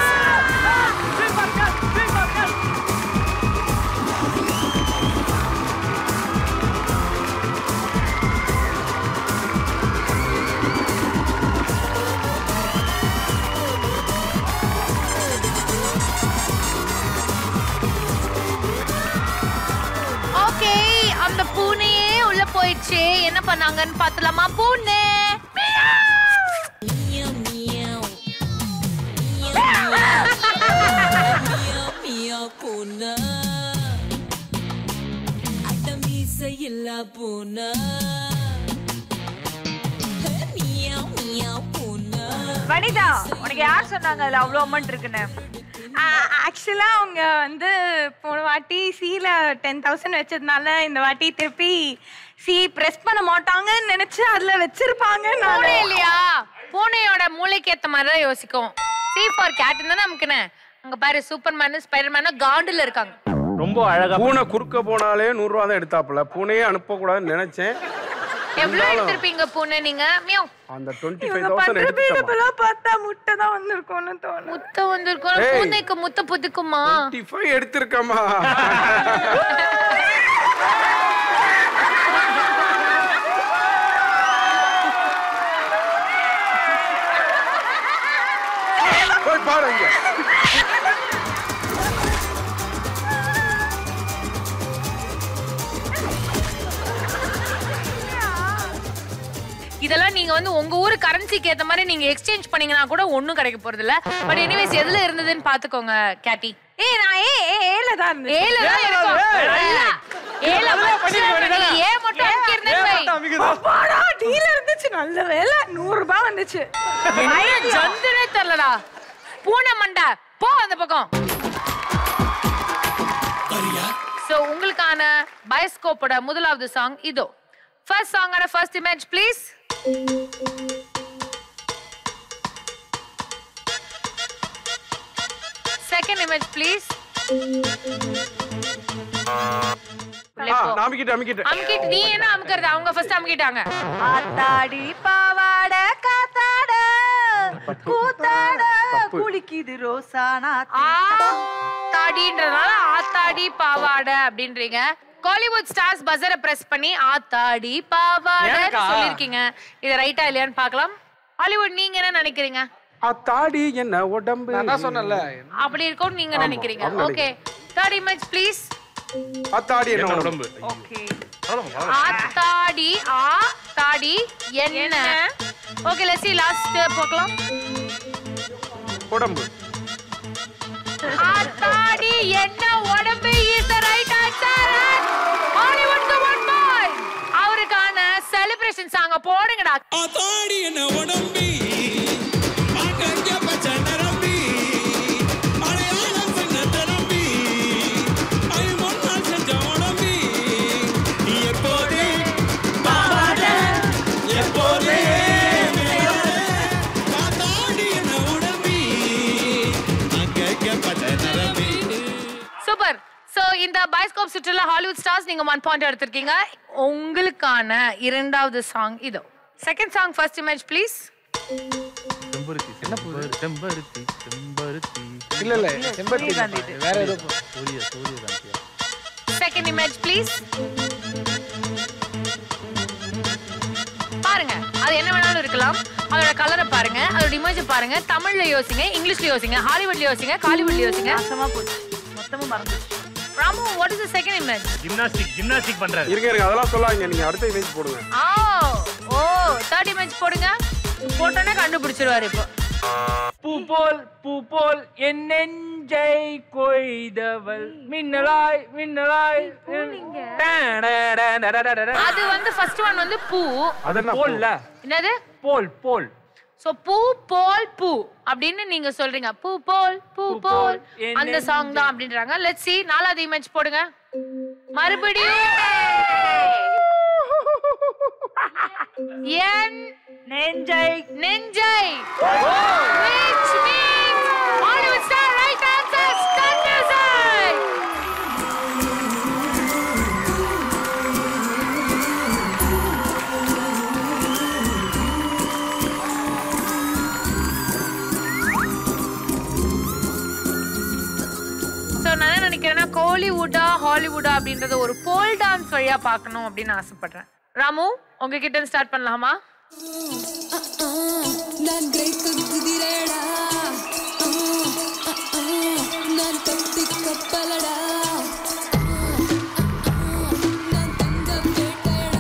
ஓகே அந்த பூனையே உள்ள போயிடுச்சு என்ன பண்ணாங்கன்னு பார்த்தலாமா பூனை வனிதா உனக்கு யார் சொன்னாங்க அதுல அவ்வளவு அமௌண்ட் இருக்குன்னு ஆக்சுவலா அவங்க வந்து போன வாட்டி சீல டென் தௌசண்ட் வச்சதுனால இந்த வாட்டி திருப்பி சி பிரஸ் பண்ண மாட்டாங்கன்னு நினைச்சு அதுல வச்சிருப்பாங்க பூனை இல்லையா பூனையோட மூளைக்கு ஏத்த மாதிரி தான் யோசிக்கும் சி ஃபார் கேட் தானே நமக்குன்னு அங்க பாரு சூப்பர் மேனு ஸ்பைடர் மேனு காண்டுல இருக்காங்க ரொம்ப அழகா பூனை குறுக்க போனாலே நூறு ரூபா தான் எடுத்தாப்புல பூனையே அனுப்பக்கூடாதுன்னு நினைச்சேன் எவ்வளவு எடுத்திருப்பீங்க பூனை நீங்க மியாவ் அந்த டுவெண்ட்டி இவங்க ஃபைவ் தௌசண்ட் பண்ற எடுத்துட்டோம் பில்டப்லாம் பார்த்தா முட்டை தான் வந்திருக்கும்னு தோணும் முத்த வந்திருக்கோம் ஏய். பூனைக்கு முத்த புதுக்குமா டுவெண்ட்டி ஃபைவ் எடுத்திருக்கமா போய் பாருங்க இதெல்லாம் நீங்க வந்து உங்க ஊர் கரன்சிக்கு ஏத்த மாதிரி நீங்க எக்ஸ்சேஞ்ச் பண்ணீங்கன்னா கூட ஒண்ணும் கிடைக்க போறது இல்ல பட் எனிவேஸ் எதுல இருந்ததுன்னு பாத்துக்கோங்க கேட்டி ஏய் நான் ஏ ஏ ஏல தான் இருந்தேன் ஏல தான் இருக்கும் இல்ல, ஏல வச்சு நீ ஏ மட்டும் அமுக்கியிருந்தே வை. அப்பாடா டீல இருந்துச்சு நல்ல வேலை நூறு ரூபாய் வந்துச்சு என்ன ஜந்துனே தெரியலடா பூனை மண்டை போ அந்த பக்கம் சோ உங்களுக்கான பயோஸ்கோப்போட முதலாவது சாங் இதோ ஃபர்ஸ்ட் சாங்கான first image please second image please அமுக்கிட்டு அமுக்கிட்டு அமுக்கிட்டு நீ என்ன அமுக்கிறது அவங்க ஃபர்ஸ்ட் அமுக்கிட்டாங்க ஆத்தாடி பாவாட காத்தாட கூத்தாட குளிக்குது ரோசானா ஆ தாடின்றதுனால ஆத்தாடி பாவாட அப்படின்றீங்க காலிவுட் ஸ்டார்ஸ் பஸரை பிரஸ் பண்ணி ஆத்தாடி பாவாட எனக்கா? சொல்லிருக்கீங்க இது ரைட்டா இல்லையான்னு பார்க்கலாம் ஹாலிவுட் நீங்க என்ன நினைக்கிறீங்க தாடி என்ன உடம்பு நான் சொன்னல அப்படி இருக்கும்னு நீங்க ஆமா, நினைக்கிறீங்க அப்படி ஓகே தேர்ட் இமேஜ் ப்ளீஸ் தாடி என்ன உடம்பு ஓகே ஆத்தாடி ஆ தாடி என்ன ஓகே லெட்ஸ் see லாஸ்ட் பார்க்கலாம் உடம்பு ஆத்தாடி என்ன உடம்பு இஸ் த ரைட் ஆன்சர் ஹாலிவுட்க்கு ஒன் பாய் அவருக்கான செலிப்ரேஷன் சாங்க போடுங்கடா ஆத்தாடி என்ன உடம்பி ஆக்கங்க பச்சை நரம்பி அடையாளம் சொன்ன தரம்பி ஐ முன்னால் செஞ்ச உடம்பி எப்போது பாவாட எப்போது ஆத்தாடி என்ன உடம்பி அங்கங்க பச்சை நரம்பி சூப்பர் சோ இந்த பயோஸ்கோப் சுற்றுலா ஹாலிவுட் ஸ்டார்ஸ் நீங்க ஒன் பாயிண்ட் எடுத்திருக்கீங்க உங்களுக்கான இரண்டாவது சாங் இதோ second song first image please செம்பருத்தி செம்பருத்தி செம்பருத்தி செம்பருத்தி இல்ல இல்ல செம்பருத்தி சூரியகாந்தி இல்ல, வேற ஏதோ போ- சூரிய சூரியகாந்தியா செகண்ட் இமேஜ் ப்ளீஸ் பாருங்க அது என்ன வேணாலும் இருக்கலாம் அதோட கலரை பாருங்க அதோட இமேஜ் பாருங்க தமிழ்ல யோசிங்க இங்கிலீஷ்ல யோசிங்க ஹாலிவுட்ல யோசிங்க காலிவுட்ல யோசிங்க நாசமா போச்சு மொத்தமும் மறந்துச்சு Ramu what is the second image gymnastic gymnastic பண்றாரு இருங்க இருங்க அதெல்லாம் சொல்லாதீங்க நீங்க அடுத்த இமேஜ் போடுங்க ஓ ஓ தேர்ட் இமேஜ் போடுங்க போட்டோன்னே கண்டுபிடிச்சிருவாரு இப்போ பூ போல் பூ போல் என் நெஞ்சை கொய்தவள் மின்னலாய் மின்னலாய் அது வந்து ஃபர்ஸ்ட் ஒன் வந்து பூ அது என்ன பூ? போல்ல என்னது போல் போல் சோ பூ போல் பூ அப்படின்னு நீங்க சொல்றீங்க பூ போல் பூ போல் என் அந்த சாங் தான் அப்படின்றாங்க லெட்ஸ் see நாலாவது இமேஜ் போடுங்க மறுபடியும் என் நெஞ்சை நெஞ்சை which means Hollywood star right answer start music so நான் என்ன நினைக்கிறேன்னா கோலிவுட்டா ஹாலிவுட்டா அப்படின்றத ஒரு போல் டான்ஸ் வழியா பார்க்கணும் அப்படின்னு ஆசைப்படுறேன் ராமு உங்ககிட்ட ஸ்டார்ட் பண்ணலாமா நான் கிரேக்க குதிரேடா ஆ, ஆ, ஆ, நான் கத்தி கப்பலடா நான் தங்க வேட்டடா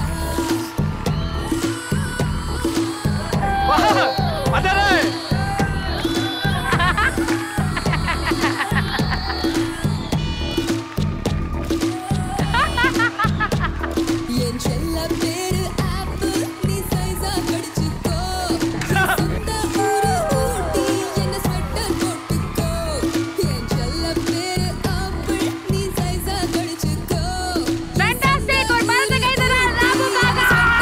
என் செல்ல பேரு ஆப்பிள் நீ சைஸா கடிச்சுக்கோ சொந்த ஊரு ஊட்டி என்ன ஸ்வெட்டர் போட்டுக்கோ என் செல்ல பேரு ஆப்பிள் நீ சைஸா கடிச்சுக்கோ ஃபேண்டாஸ்டிக் ஒரு பலத்த கைதறல் ராமுக்காக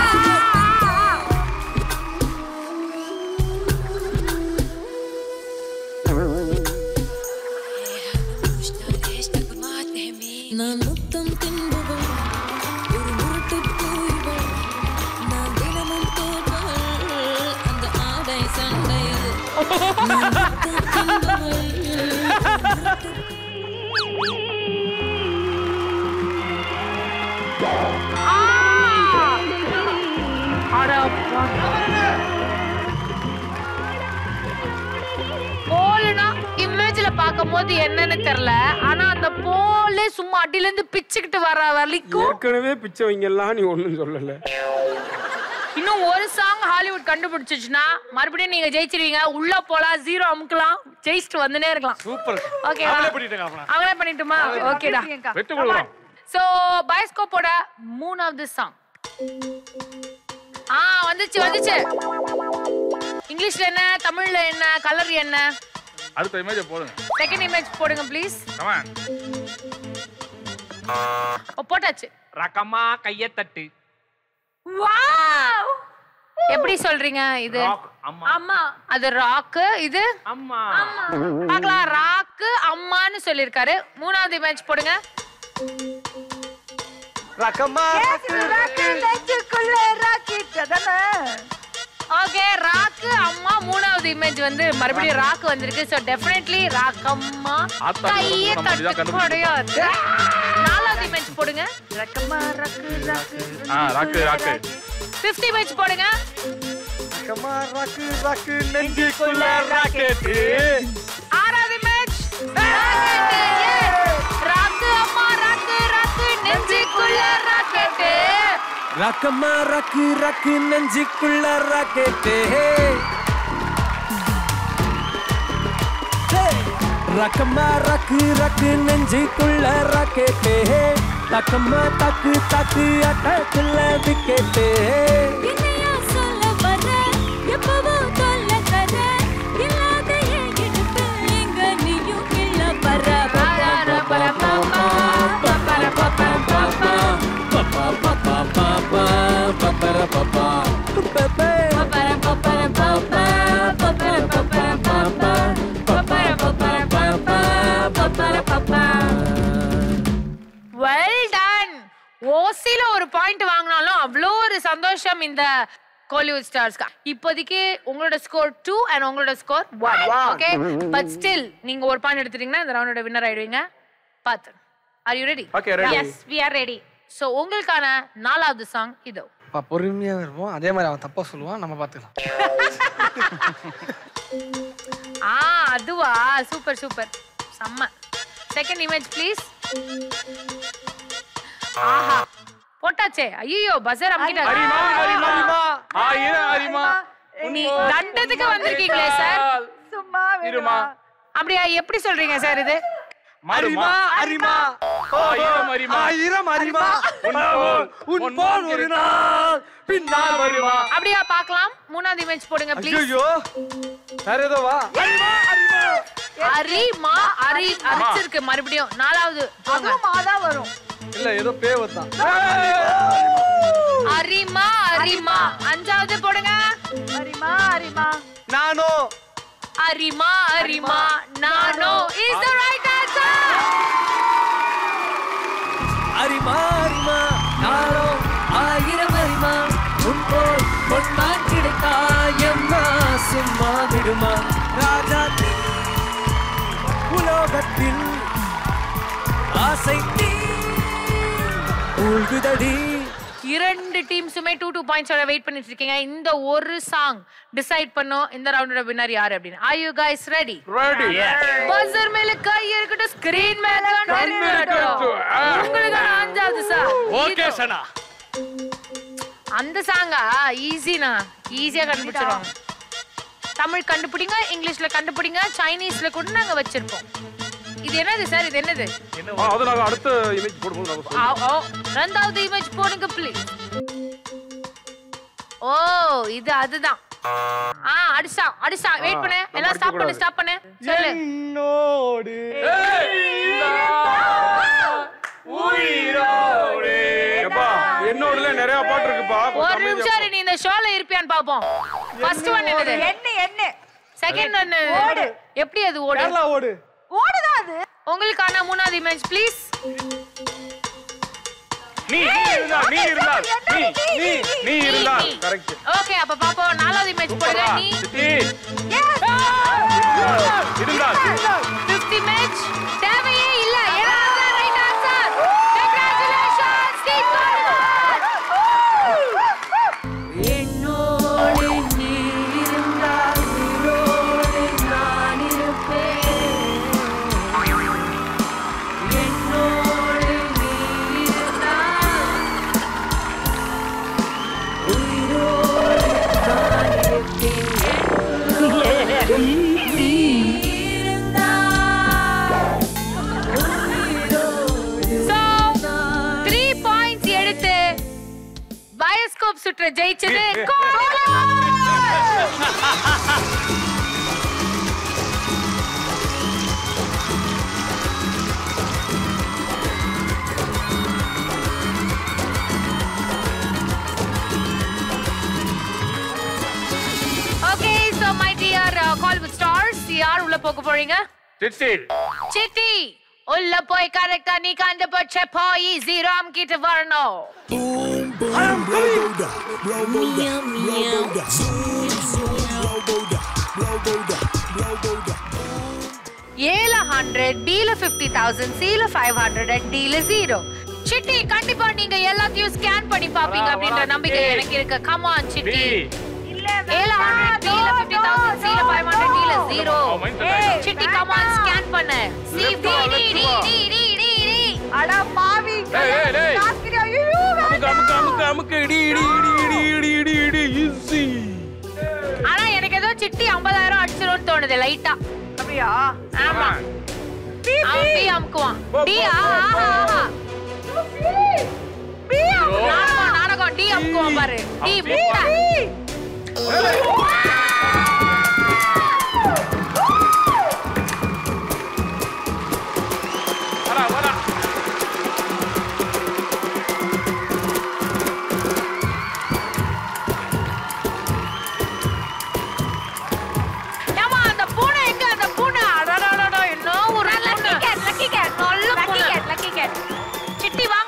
நான் முத்தம் தின்பவள் ஒரு முரட்டு பூய்வள் நான் தினமும் தோற்றவள் அந்த ஆடை சண்டையில் நான் முத்தம் தின்பவள் போல்னா இமேஜ்ல பார்க்கும்போது என்னன்னு தெரியல ஆனா அந்த போலே சும்மா அடியில இருந்து பிச்சுக்கிட்டு வர வலிக்கும் ஏற்கனவே பிச்சவங்க எல்லாம் நீ ஒண்ணும் சொல்லல இன்னும் ஒரு சாங் ஹாலிவுட் கண்டுபிடிச்சிச்சுன்னா மறுபடியும் நீங்க ஜெயிச்சிருவீங்க உள்ள போலாம் ஜீரோ அமுக்கலாம் ஜெயிச்சுட்டு வந்துனே இருக்கலாம் சூப்பர் ஓகே அவங்களே பண்ணிட்டாங்க அவங்கள அவங்களே பண்ணிட்டுமா ஓகேடா வெட்டு கொடுக்குறோம் சோ பயோஸ்கோப்போட மூணாவது சாங் ஆ வந்துச்சு வந்துச்சு இங்கிலீஷ்ல என்ன தமிழ்ல என்ன கலர் என்ன அடுத்த இமேஜ் போடுங்க செகண்ட் இமேஜ் போடுங்க ப்ளீஸ் கமான் போட்டாச்சு ரக்கமா கைய தட்டு வாவ் எப்படி சொல்றீங்க இது அம்மா அம்மா அது ராக்கு இது அம்மா பார்க்கலாம் ராக்கு அம்மான்னு சொல்லிருக்காரு மூணாவது இமேஜ் போடுங்க ரக்கமா நெஞ்சுக்குள்ள ராக்கெட் அதானே ஓகே ராக்கு அம்மா மூணாவது இமேஜ் வந்து மறுபடியும் ராக்கு வந்திருக்கு சோ டெஃபினெட்லி ராக்கம்மா ஆத்தா, கையே நம்ம அப்படிதான் தட்டு கண்டுபிடிச்சோம். முடியாது நாலாவது இமேஜ் போடுங்க ரக்கமா ரக்கு ரக்கு ஆ ராக்கு ராக்கு ஃபிஃப்த் இமேஜ் போடுங்க ரக்கமா ராக்கு ராக்கு நெஞ்சுக்குள்ள ராக்கெட் ஆறாவது இமேஜ் ராக்கு அம்மா ராக்கு ராக்கு நெஞ்சுக்குள்ள ராக்கெட்டு ரக்கமா ரக்கு ரக்கு நெஞ்சுக்குள்ள ராக்கெட்டே ரக்கமா ரக்கு ரக்கு நெஞ்சுக்குள்ள ராக்கெட்டே தக்கமா தக்கு தக்கு அட்டக்குள்ள விக்கெட்டே என்னையா சொல்ல வர எப்பவோ தொல்ல தர இல்லாத என் இடுப்பு எங்க நீயும் கிள்ள வர பர பர பாப்பா பர பாப்பா பாப்பா பப்பா பப்பா பாப்பா பப்பர பப்பா பெப்பே பர பப்பர பாப்பா பப்பர பப்பர பாப்பா பப்பர பப்பர பாப்பா பப்பர பாப்பா வெல் டன் ஓசில ஒரு பாயிண்ட் வாங்கினாலும் அவ்வளோ ஒரு சந்தோஷம் இந்த கோலிவுட் ஸ்டார்ஸ்க்கு இப்போதைக்கு உங்களோட ஸ்கோர் டூ அண்ட் உங்களோட score one okay but still நீங்க ஒரு பாயிண்ட் எடுத்துட்டீங்கன்னா இந்த ரவுண்டோட வின்னர் ஆயிடுவீங்க பார்த்து are you ready Okay, ready. Yes we are ready so உங்களுக்கான நாலாவது சாங் இதோ அப்பா பொறுமையா இருப்போம் அதே மாதிரி அவன் தப்பா சொல்லுவான் நம்ம பாத்துக்கலாம் ஆ அதுவா சூப்பர் சூப்பர் செம்ம செகண்ட் இமேஜ் ப்ளீஸ் ஆஹா போட்டாச்சே ஐயோ பஸர் அரிமா அமுக்கிட்டாரு அரிமா ஆயிரம் அரிமா நீ தண்டத்துக்கு வந்திருக்கீங்களே சார் சும்மா இருமா அப்படியா எப்படி சொல்றீங்க சார் இது மாறுமா அரிமா ஆயிரம் அரிமா ஆயிரம் அரிமா உன் போல் உன் போல் ஒரு நாள் பின்னால் வருமா அப்படியா பார்க்கலாம் மூணாவது இமேஜ் போடுங்க ப்ளீஸ் ஐயோ வேற ஏதோ வா அரிமா அரி அரிச்சிருக்கு மறுபடியும் நாலாவது போங்க. அதுவும் மாதா வரும் இல்ல ஏதோ பேவர் தான் அரிமா அரிமா அஞ்சாவது போடுங்க அரிமா அரிமா நானோ அரிமா அரிமா நானோ இஸ் த ரைட் ஆன்சர் அரிமா அரிமா நாளோ ஆயிரம் அரிமா உன் போல் பொன்மான் கிடைத்தா எம்மா சும்மா விடுமா ராஜா உலோகத்தில் ஆசை தீ உள்குதடி இரண்டு டீம்ஸுமே டூ டூ பாயிண்ட்ஸோட வெயிட் பண்ணிட்டு இருக்கீங்க இந்த ஒரு சாங் டிசைட் பண்ணும் இந்த ரவுண்டோட வின்னர் யாரு அப்படின்னு are you guys ready ready buzzer மேல கை இருக்கட்டும் ஸ்கிரீன் மேல கண் இருக்கட்டும் உங்களுக்கு அஞ்சாவது சார் ஓகே சனா அந்த சாங்கா ஈஸினா ஈஸியா கண்டுபிடிச்சிருவாங்க தமிழ் கண்டுபிடிங்க இங்கிலீஷ்ல கண்டுபிடிங்க சைனீஸ்ல கூட நாங்க வச்சிருப்போம் இது என்னது சார் இது என்னது ஆ, அது நாங்க அடுத்த இமேஜ் போடும்போது நாங்க சொல்றோம். ஆ, ஓ, ரெண்டாவது இமேஜ் போடுங்க ப்ளீஸ் ஓ இது அதுதான் ஆ அடிச்சா அடிச்சா வெயிட் பண்ணு எல்லாம் ஸ்டாப் பண்ணு ஸ்டாப் பண்ணு சொல்லு என்னோடு உயிரோடு எப்பா என்னோடல நிறைய பாட்டு இருக்குப்பா ஒரு நிமிஷம் இரு, நீ இந்த ஷோல இருப்பியான்னு பாப்போம் ஃபர்ஸ்ட் ஒன் என்னது என்ன என்ன செகண்ட் ஒன் ஓடு. எப்படி அது ஓடு கேரளா ஓடு ஓடுதான் அது உங்களுக்கான மூணாவது இமேஜ் ப்ளீஸ் நீ நீ இருந்தால் நீ இருந்தால் நீ நீ நீ இருந்தால் கரெக்ட் ஓகே அப்ப பாப்போம் நாலாவது இமேஜ் போடுங்க நீ இருந்தால் ஃபிஃப்த் இமேஜ் தேவையே இல்ல ஏன்னா ரைட் ஆன்சர் கங்க்ராச்சுலேஷன்ஸ் கீப் என்னோடு நீ இருந்தால் உயிரோடு நான் இருப்பேன் என்னோடு நீ இருந்தால் உயிரோடு வார்ம் அப் சுற்று ஜெயிச்சது okay so my dear call with stars யார் உள்ள போக போறீங்க சிட்டி சிட்டி உள்ள போய் கரெக்டா நீ கண்டுபிடிச்ச போய் ஜீராம் கிட்ட வரணும் ஏல ஹண்ட்ரட் பில ஃபிஃப்டி தௌசண்ட் சில ஃபைவ் ஹண்ட்ரட் அண்ட் டில ஜீரோ சிட்டி கண்டிப்பா நீங்க எல்லாத்தையும் ஸ்கேன் பண்ணி பாப்பீங்க அப்படின்ற நம்பிக்கை எனக்கு இருக்கு கமான் சிட்டி ஏல ஹண்ட்ரட் பில ஃபிஃப்டி தௌசண்ட் சில ஃபைவ் ஹண்ட்ரட் டில ஜீரோ சிட்டி கமான் ஸ்கேன் பண்ணு C D D D D D D D அட பாவி டேய், டேய், டேய். காஸ்கிரி, ஐயோ, அமுக்கு அமுக்கு அமுக்கு அமுக்கு இடி இடி இடி இடி இடி இடி இடி ஈஸி ஆனா எனக்கு ஏதோ சிட்டி 50000 அடிச்சிரும்னு தோணுது லைட்டா அப்படியா ஆமா அவன் பி அமுக்குவான் டி ஆ ஆ, ஆ, ஆ. நாடகம் நாடகம் டி அமுக்குவான் பாரு டி முட்டை வரா வரா ஏமா அந்த பூனை எங்க அந்த பூனை அடடடடா என்ன ஒரு லக்கி கேட் லக்கி கேட் நல்ல பூனை lucky cat lucky cat city வாங்க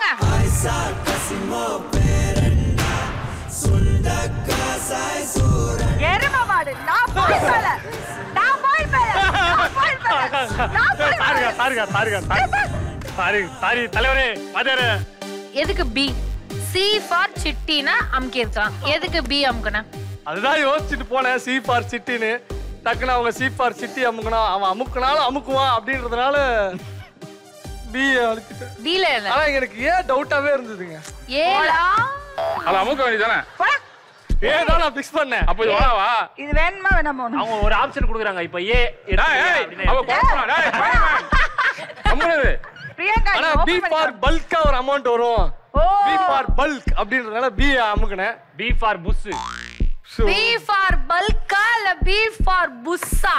எருமை மாடு நான் போய் மேல நான் போய் மேல நான் போய் மேல நான் போய் சாரிங்க சாரிங்க சாரிங்க சாரி சாரி தலைவரே வாத்தியாரே எதுக்கு பி சி ஃபார் சிட்டினா அமுக்கி இருக்கலாம் எதுக்கு பி அமுக்குனா அதுதான் யோசிச்சுட்டு போனேன் சி ஃபார் சிட்டின்னு டக்குன்னு அவங்க சி ஃபார் சிட்டி அமுக்குனா அவன் அமுக்குனாலும் அமுக்குவான் அப்படின்றதுனால பி அழுத்திட்டேன் டில இல்ல ஆனா எனக்கு ஏன் டவுட்டாவே இருந்ததுங்க ஏலா அது அமுக்க வேண்டியதானே ஏன் தான் நான் ஃபிக்ஸ் பண்ணேன் அப்போ இது வா வா இது வேணுமா வேணாமா உனக்கு? அவங்க ஒரு ஆப்ஷன் கொடுக்குறாங்க இப்ப ஏ டேய், ஏய், அவ குழப்பறா, டேய், பயமா. கம்முனு. பிரியங்கா ஆனா நீ பி open ஃபார் பண்ணிக்கோ. பல்கா ஒரு அமௌண்ட் வரும் ஓ பி ஃபார் பல்க் அப்படின்றதுனால பி அமுக்குனேன் P for puss B for பல்கா இல்ல பி ஃபார் புஸ்ஸா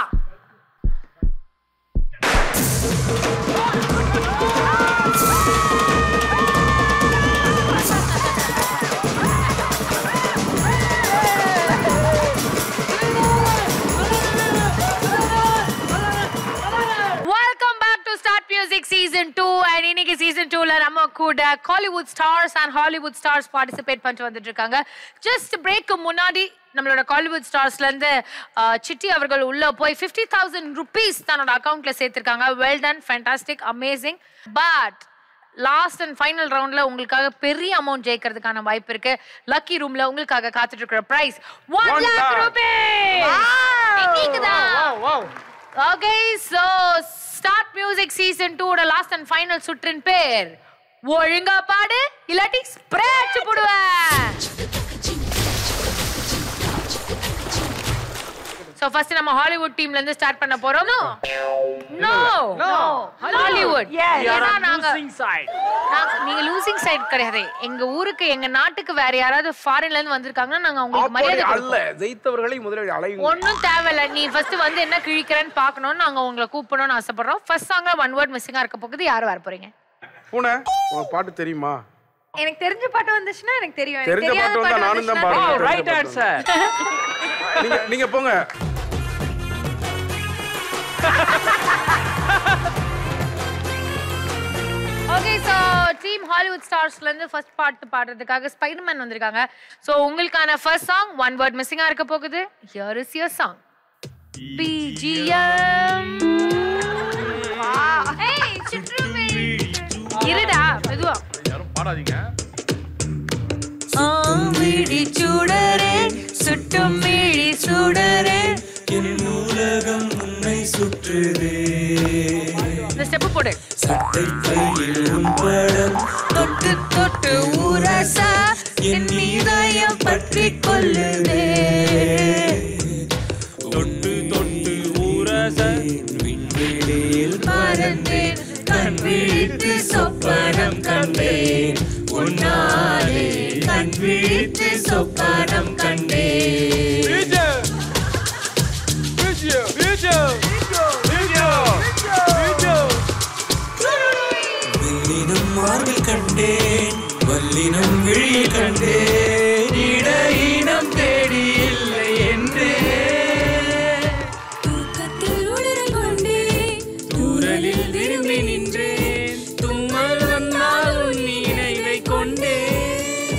welcome back to start music season two and இன்னைக்கு சீசன் டூல நம்ம கூட Kollywood stars and Hollywood stars participate பண்ணிட்டு வந்துட்டு இருக்காங்க ஜஸ்ட் பிரேக்கு முன்னாடி நம்மளோட காலிவுட் ஸ்டார்ஸ்ல இருந்து அஹ், சிட்டி அவர்கள் உள்ள போய் ஃபிஃப்டி தௌசண்ட் ருபீஸ் தன்னோட அக்கௌண்ட்ல சேர்த்திருக்காங்க well done fantastic amazing but last and final ரவுண்ட்ல உங்களுக்காக பெரிய அமௌண்ட் ஜெயிக்கிறதுக்கான வாய்ப்பு இருக்கு லக்கி ரூம்ல உங்களுக்காக காத்துட்டு இருக்கிற prize one One lakh lakh. Rupees நீங்கதான் wow okay so start music season 2 ஓட லாஸ்ட் அண்ட் ஃபைனல் சுற்றின் பேர் ஒழுங்கா பாடு இல்லாட்டி ஸ்ப்ரே அடிச்சு போடுவேன் சோ ஃபர்ஸ்ட் நம்ம ஹாலிவுட் டீம்ல இருந்து ஸ்டார்ட் பண்ண போறோம் நோ நோ ஹாலிவுட் Yes. ஏன்னா நாங்க losing side. நாங்க- நீங்க லூசிங் சைடு கிடையாது எங்க ஊருக்கு எங்க நாட்டுக்கு வேற யாராவது ஃபாரின்ல இருந்து வந்திருக்காங்கன்னா நாங்க உங்களுக்கு அப்படி மரியாதை அல்ல கொடுப்போம். ஜெயித்தவர்களை முதலில் அலையுங்க ஒன்னும் தேவையில்ல நீ ஃபர்ஸ்ட் வந்து என்ன கிழிக்கிறேன்னு பார்க்கணும்னு நாங்க உங்களை கூப்பிடணும்னு ஆசைப்படுறோம் ஃபர்ஸ்ட் சாங்ல ஒன் வேர்ட் மிஸ்ஸிங்கா இருக்க போகுது யார் வர போறீங்க பூனை உனக்கு பாட்டு தெரியுமா எனக்கு தெரிஞ்ச பாட்டு வந்துச்சுன்னா எனக்கு தெரியும் எனக்கு தெரிஞ்ச தெரியாத பாட்டு வந்தா நானும் தான் வந்துச்சுன்னா பாடுவேன் ரைட் தெரிஞ்ச பாட்டு ஆன்சர் நீங்க நீங்க போங்க ஓகே சோ டீம் ஹாலிவுட் ஸ்டார்ஸ்ல இருந்து ஃபர்ஸ்ட் பாட்டு பாடுறதுக்காக ஸ்பைடர்மேன் வந்திருக்காங்க சோ உங்களுக்கான ஃபர்ஸ்ட் சாங் ஒன் வேர்ட் மிஸ்ஸிங்கா இருக்க போகுது here is your song BGM ஏய் சிற்றுமே இருடா மெதுவா யாரும் பாடாதீங்க ஆவிடி சுடரே சுட்டும் மிழி சுடரே என் உலகம் உன்னை சுற்றுதே இந்த ஸ்டெப் போடு சட்டை பையில் உன் படம் தொட்டு தொட்டு உரசா என் இதயம் பற்றி கொள்ளுதே தொட்டு தொட்டு ஊரச விண்வெளியில் மறந்தேன் கண் விழித்து சொப்பனம் கண்டேன் உன்னாலே கண் விழித்து சொப்பனம் கண்டேன் வெள்ளினம் மார்பில் கண்டேன் வல்லினம் விழியில் கண்டேன் இடையினம் தேடி இல்லை என்றே தூரலில் விரும்பி நின்றேன் தும்மல் வந்தால் உன் நினைவை கொண்டேன்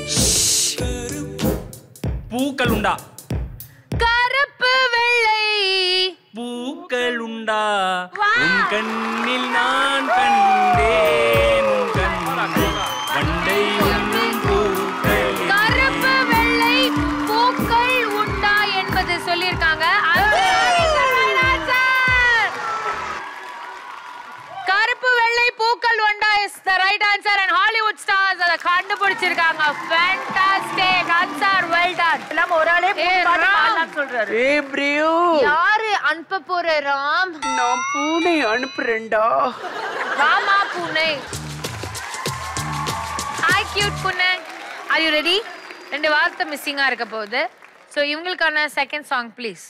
பூக்கள் உண்டா கருப்பு வெள்ளை பூக்கள் உண்டா உன் கண்ணில் நான் கண்டேன் உன் கண்ணில் வண்டை உண்ணும் பூக்கள் கருப்பு வெள்ளை பூக்கள் உண்டா என்பது சொல்லியிருக்காங்க அதுதான் இந்த right answer. கருப்பு வெள்ளை பூக்கள் உண்டா is the right answer and Hollywood stars அதை கண்டுபிடிச்சிருக்காங்க ஃபேண்டாஸ்டிக் ஆன்சர் வெல் டன் இல்லாம ஒரு ஆளே ஏ மூணு பாட்டு ராம் பாடலாம்னு சொல்றாரு ஏ பிரியோ யாரு அனுப்ப போற ராம் நான் பூனை அனுப்புறேன்டா ராமா பூனை ஹாய் கியூட் பூனை ஆர் யூ ரெடி ரெண்டு வார்த்தை மிஸ்ஸிங்கா இருக்க போகுது ஸோ இவங்களுக்கான second song please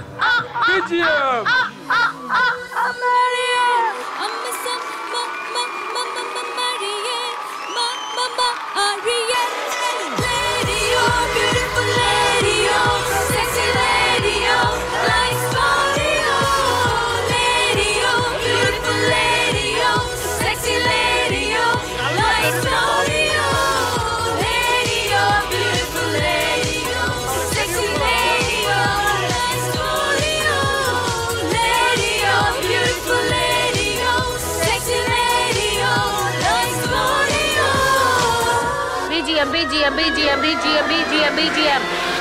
BGM, BGM, BGM, BGM, BGM, BGM.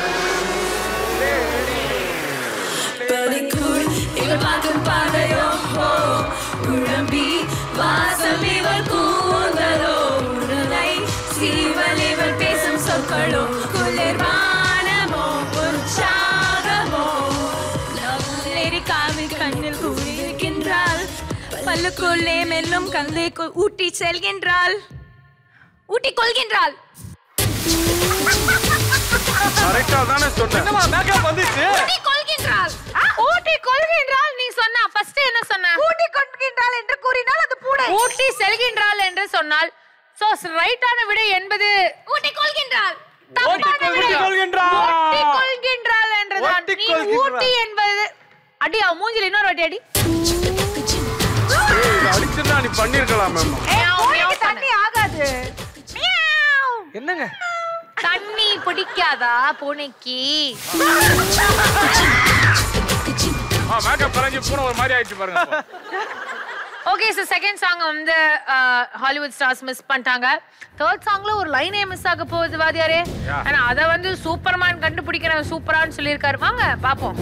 பனிக்கூழ் இவள் பார்க்கும் பார்வையோ ஓ, குழம்பி வாசம் இவள் கூந்தலோ உடலை சீவல் இவள் பேசும் சொற்களோ குளிர்வானமோ உற்சாகமோ லேடி காவில் கண்ணில் கூறியிருக்கின்றாள் பல்லுக்குள்ளே மெல்லும் கந்தை ஊட்டி செல்கின்றாள் ஊட்டி கொள்கின்றாள் கரெக்டா தானே சொன்னேன் மேக்கப் வந்துச்சு ஊட்டி கொள்கின்றாள் ஊட்டி கொள்கின்றாள் நீ சொன்ன ஃபர்ஸ்ட் என்ன சொன்ன ஊட்டி கொள்கின்றாள் என்று கூறினால் அது பூனை ஊட்டி செல்கின்றாள் என்று சொன்னால் சோ ரைட்டான விடை என்பது ஊட்டி கொள்கின்றாள் தப்பான விடை கொள்கின்றாள். ஊட்டி கொள்கின்றாள் என்றுதான் ஒட்டி நீ கொள்கின்றாள். ஊட்டி என்பது அடி அவ மூஞ்சில இன்னொரு வாட்டி அடி ஏய், இது அடிச்சிருந்தா நீ பண்ணிருக்கலாம் மேம் பூனைக்கு தண்ணி ஆகாது என்னங்க தண்ணி பிடிக்காதா பூனைக்கு ஆ மேக்கப் கலைஞ்சு பூனை ஒரு மாதிரி ஆயிடுச்சு பாருங்க இப்போ. ஓகே சார் செகண்ட் சாங் வந்து ஹாலிவுட் ஸ்டார்ஸ் மிஸ் பண்ணிட்டாங்க தேர்ட் சாங்ல ஒரு லைனே மிஸ் ஆக போகுது வாதியாரே Yeah. ஆனா அத வந்து சூப்பர்மேன் கண்டுபிடிக்கிறவன் சூப்பரான்னு சொல்லியிருக்காரு வாங்க பாப்போம்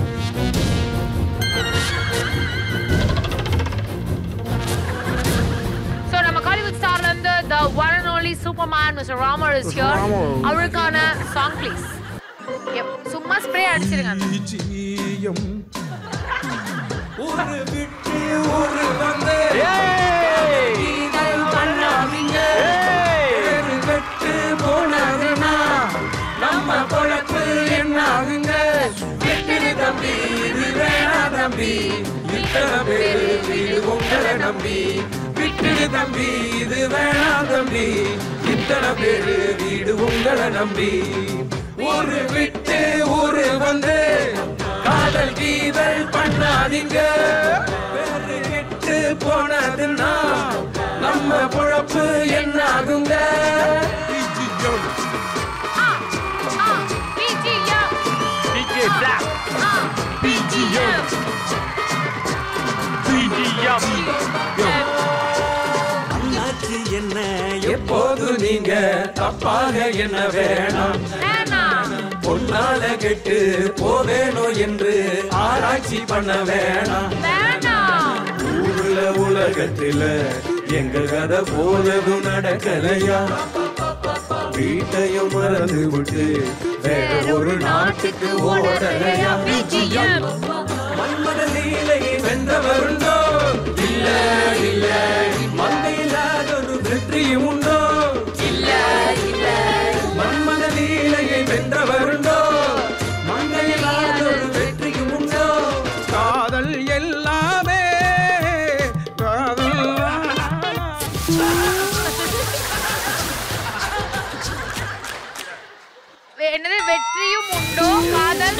So நம்ம ஹாலிவுட் ஸ்டார்ல இருந்து the one and only superman mister Ramar is here Ramo. அவருக்கான சாங் ப்ளீஸ் சும்மா ஸ்ப்ரே அடிச்சிருங்க ஜீயம் ஒரு விட்டு ஒரு வந்து பண்ணாதீங்க பேரு கெட்டு போனதுன்னா நம்ம பொழப்பு என்ன ஆகுங்க விட்டுடு தம்பி இது வேணா தம்பி இத்தனை பேரு வீடு உங்களை நம்பி விட்டுடு தம்பி இது வேணா தம்பி இத்தனை பேரு வீடு உங்களை நம்பி ஒரு விட்டு ஊரு வந்து காதல் கீதல் பண்ணாதீங்க பேரு கெட்டு போனதுன்னா நம்ம பொழப்பு என்ன ஆகுங்க DJ Black. BGM. BGM. அண்ணாச்சி என்ன எப்போது நீங்க தப்பாக என்ன வேணாம் பொன்னால கெட்டு போவேனோ என்று ஆராய்ச்சி பண்ண வேணாம் ஊர்ல உலகத்துல எங்க கதை போலதும் நடக்கலையா வீட்டையும் மறந்து விட்டு வேற ஒரு நாட்டுக்கு ஓடலையா மன்மத லீலையை வென்றவருண்டோ இல்ல இல்ல மந்தையில்லாத ஒரு வெற்றியும் உண்டோ இல்ல இல்ல மன்மத வெற்றியும் உண்டோ காதல்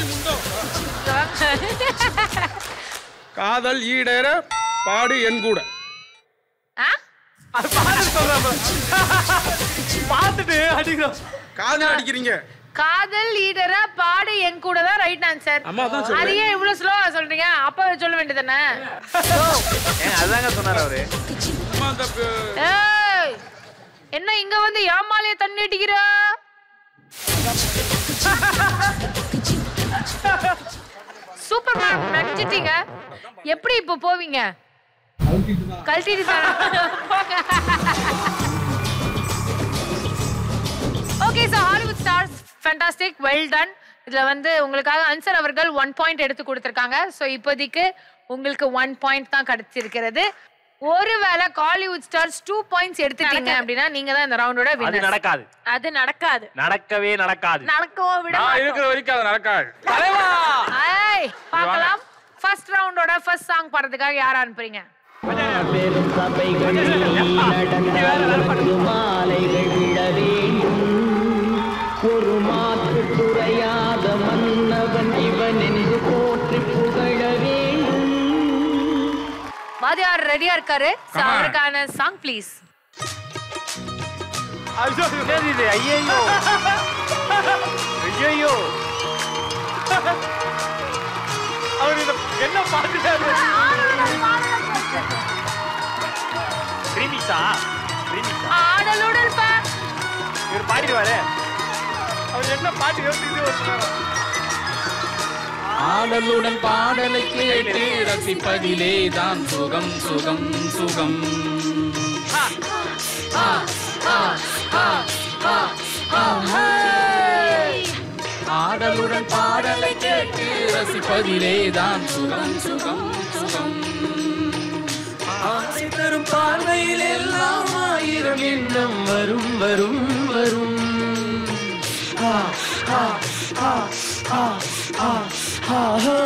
காதல் ஈடேற பாடு என் கூட ஆ? பார்த்துட்டு அடிக்கிறோம் காதல் அடிக்கிறீங்க காதல் லீடர பாடு என் கூட தான் ரைட் ஆன்சர் அம்மா அதான் சொல்றேன். அது ஏன் இவ்வளவு ஸ்லோவா சொல்றீங்க அப்ப சொல்ல வேண்டியதானே ஏங்க அதுதாங்க சொன்னார் அவரு அம்மா அந்த ப- ஏய் என்ன இங்க வந்து ஏமாலைய தண்ணி அடிக்கிற சூப்பர் மேம் நடிச்சிட்டீங்க எப்படி இப்போ போவீங்க கழட்டிட்டு தான் போங்க okay so Hollywood stars fantastic well done இதுல வந்து உங்களுக்காக அன்சர் அவர்கள் ஒன் பாயிண்ட் எடுத்து கொடுத்துருக்காங்க ஸோ இப்போதைக்கு உங்களுக்கு ஒன் பாயிண்ட் தான் கிடைச்சிருக்கிறது ஒருவேளை காலிவுட் ஸ்டார்ஸ் டூ பாயிண்ட்ஸ் எடுத்துட்டீங்க அப்படின்னா நீங்க தான் இந்த ரவுண்டோட அது வின்னர் நடக்காது அது நடக்காது நடக்கவே நடக்காது நடக்கவும் விட நான் மாட்டோம். இருக்கிற வரைக்கும் அது நடக்காது ஏய், பார்க்கலாம் ஃபர்ஸ்ட் ரவுண்டோட ஃபர்ஸ்ட் சாங் பாடுறதுக்காக யார் அனுப்புறீங்க பெரும் சபைகளில் நடந்து மாலைகள் விழ வேண்டும் ஒரு மாற்று குறையாத மன்னவன் இவன் என்று போற்றி புகழ வேண்டும் வாதியார் ரெடியா இருக்காரு So, Come on. அவருக்கான சாங் ப்ளீஸ் என்னது இது ஐயோ ஐயோ அவர் இந்த என்ன பாட்டுட்டாரு கிரிமிஸா கிரிமிஸா ஆடலுடன் பா இவர் பாடிடுவாரு அவர் என்ன பாட்டு யோசிச்சுட்டு வச்சுருக்காரு ஆடலுடன் பாடலை கேட்டு ரசிப்பதிலே தான் சுகம் சுகம் சுகம் ஆடலுடன் பாடலை கேட்டு ரசிப்பதிலே தான் சுகம் சுகம் சுகம் ஆசை தரும் பார்வையில் எல்லாம் ஆயிரம் எண்ணம் வரும் வரும் வரும் ஆ, ஆ, ஆ, ஆ, ஆ, ஆ, ஆ.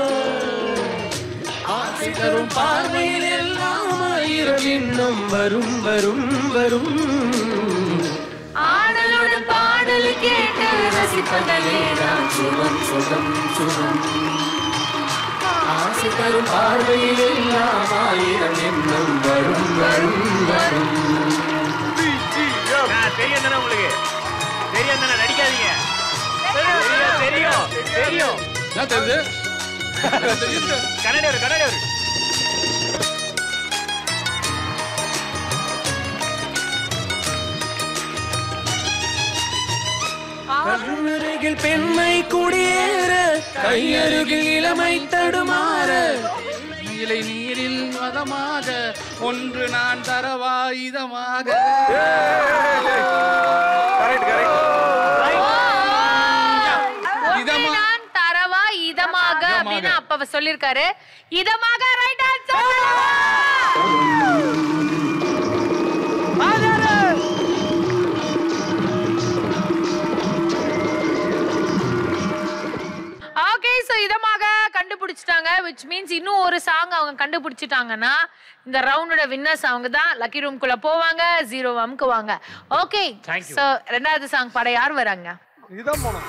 ஆசை தரும் பார்வையில் எல்லாம் ஆயிரம் எண்ணம் வரும் வரும் வரும் ஆடலுடன் பாடல் கேட்டு ரசிப்பதிலே தான் சுகம் சுகம் சுகம் ஆசை தரும் பார்வையில் எல்லாம் ஆயிரம் எண்ணம் வரும் வரும் வரும் ஆ, தெரியும் தானே உங்களுக்கு தெரியும் தானே நடிக்காதீங்க தெரியும் தெரியும் தெரியும் என்ன தெரியுது கன்னடியவர் கன்னடியவர் கருணருகில் பெண்மை குடியேற கையருகில் இளமை தடுமாற இலை நீரில் மதமாக ஒன்று நான் தரவா இதமாக ஒன்று நான் தரவா இதமாக அப்படின்னு அப்ப அவர் சொல்லிருக்காரு இதமாக ரைட் ஓகே சோ இதமாக கண்டுபிடிச்சிட்டாங்க which மீன்ஸ் இன்னும் ஒரு சாங் அவங்க கண்டுபிடிச்சிட்டாங்கன்னா இந்த ரவுண்டோட வின்னர்ஸ் அவங்க தான் லக்கி ரூம்குள்ள போவாங்க ஜீரோ அமுக்குவாங்க ஓகே Thank you. சோ ரெண்டாவது சாங் பாட யார் வராங்க இதான் போனோம்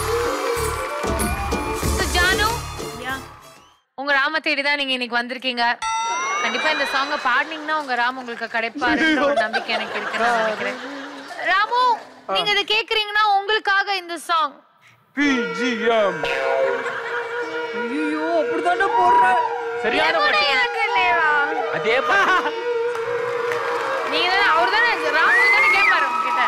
So, ஜானு உங்க ராம தேடி தான் நீங்க இன்னைக்கு வந்திருக்கீங்க கண்டிப்பா இந்த சாங்க பாடுனீங்கன்னா உங்க ராம் உங்களுக்கு கிடைப்பாருன்ற ஒரு நம்பிக்கை எனக்கு இருக்கு நான் நினைக்கிறேன் ராமு நீங்க இதை கேக்குறீங்கன்னா உங்களுக்காக இந்த சாங் பிஜிஎம் ஐயோ அப்படிதானே போடுறேன் சரியான அதே பாட்டு நீங்க தானே அவர் தானே ராமு தானே கேட்பாரு உங்ககிட்ட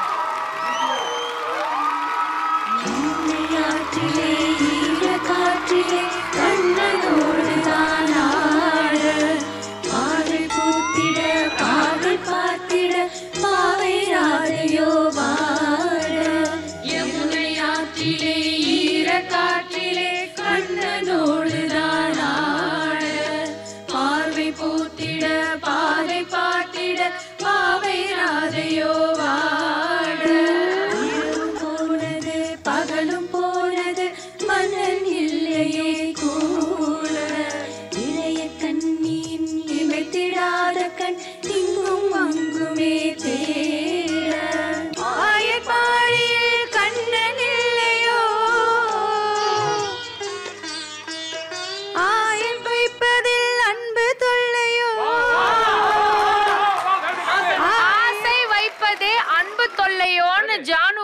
ஆற்றிலே ஈர காற்றிலே கண்ணனோடு தான் ஆட பாடல் பூத்திட பாடல் பார்த்திட பாவை ராதையோ வாட யமுனை ஆற்றிலே ஈர காற்றிலே கண்ணனோடு தான் ஆட பார்வை பூத்திட பாதை பார்த்திட பாவை ராதையோ வாட இரவும் போனது பகலும் போனது மன்னன் இல்லையே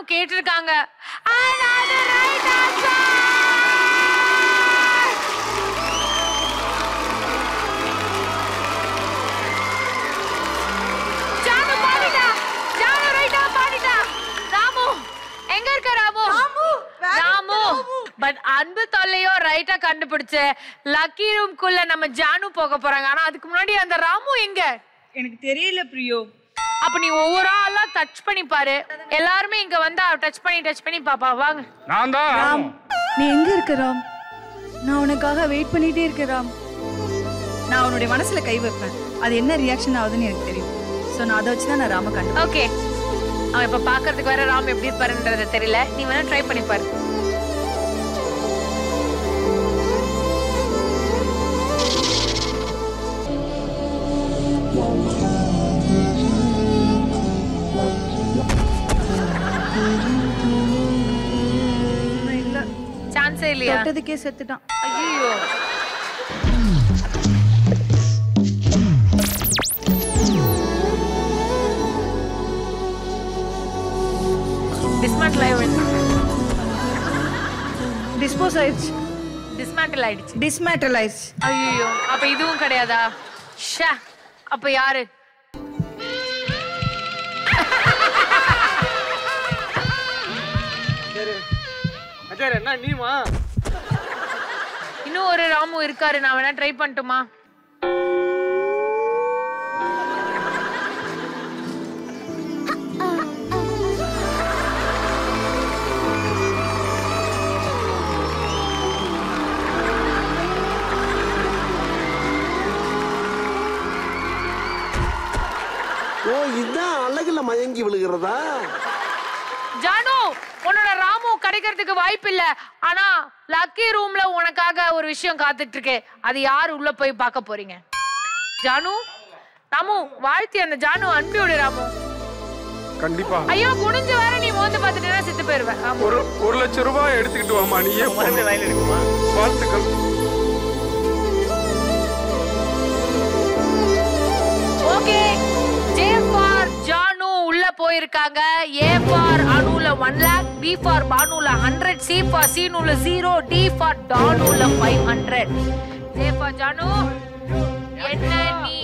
கேட்டிருக்காங்க And அது right answer. ஜானு பாடிட்டா ஜானு ரைட்டா பாடிட்டா ராமு எங்க இருக்க ராமு ராமு பட் அன்பு தொல்லையோ ரைட்டா கண்டுபிடிச்ச லக்கி ரூம்குள்ள நம்ம ஜானு போக போறாங்க ஆனா அதுக்கு முன்னாடி அந்த ராமு எங்க எனக்கு தெரியல பிரியோ அப்ப நீ ஒவ்வொரு ஆளா டச் பண்ணி பாரு எல்லாருமே இங்க வந்தா டச் பண்ணி டச் பண்ணி பாப்பா வாங்க நான் தான் ராம் நீ எங்க இருக்க ராம் நான் உனக்காக வெயிட் பண்ணிட்டே இருக்கேன் ராம் நான் உன்னுடைய மனசுல கை வைப்பேன் அது என்ன ரியாக்ஷன் ஆகுதுன்னு எனக்கு தெரியும் ஸோ நான் அதை வச்சு தான் நான் ராம கண்டு ஓகே அவன் இப்ப பாக்குறதுக்கு வேற ராம் எப்படி இருப்பாருன்றது தெரியல நீ வேணா ட்ரை பண்ணி பாரு இல்ல சான்ஸே இல்லையா தொட்டதுக்கே செத்துட்டான் ஐயோ டிஸ்மேண்டில் ஆயிடுச்சு டிஸ்போஸ் ஆயிடுச்சு டிஸ்மேண்டில் ஆயிடுச்சு டிஸ்மேட்டல் ஆயிடுச்சு ஐயோ அப்ப இதுவும் கிடையாதா ஷே அப்ப யாரு சரி அஜய் என்ன நீமா இன்னும் ஒரு ராமு இருக்காரு நான் வேணா ட்ரை பண்ணட்டுமா ஓ இதுதான் அழகுல மயங்கி விழுகிறதா ஜானு உன்னோட ராமு கிடைக்கிறதுக்கு வாய்ப்பு இல்ல ஆனா லக்கி ரூம்ல உனக்காக ஒரு விஷயம் காத்துட்டு இருக்கு அது யார் உள்ள போய் பார்க்க போறீங்க ஜானு ராமு வாழ்த்தி அந்த ஜானு அனுப்பி விடு ராமு கண்டிப்பா ஐயோ குனிஞ்சு வேற நீ மோந்து பார்த்துட்டேன்னா செத்து போயிருவேன் ஆமா. ஒரு ஒரு லட்சம் ரூபாய் எடுத்துக்கிட்டு வாமா நீயே மருந்து வயலில் இருக்குமா வாழ்த்துக்கள் ஓகே ஜே ஃபார் ஜானு உள்ள போயிருக்காங்க ஏ ஃபார் அனுல ஒன் லேக் பி ஃபார் பானுல ஹண்ட்ரட் சி ஃபார் சீனுல ஜீரோ டி ஃபார் டானுல five hundred J for Janu என்ன நீ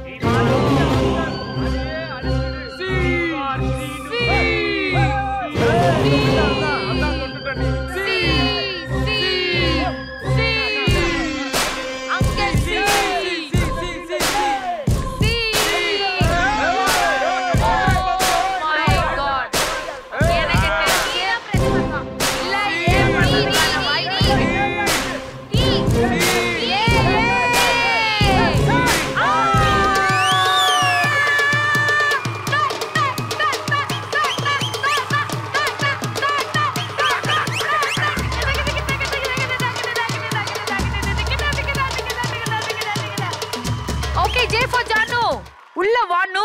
ஓகே ஜே ஃபார் ஜானு உள்ள வானு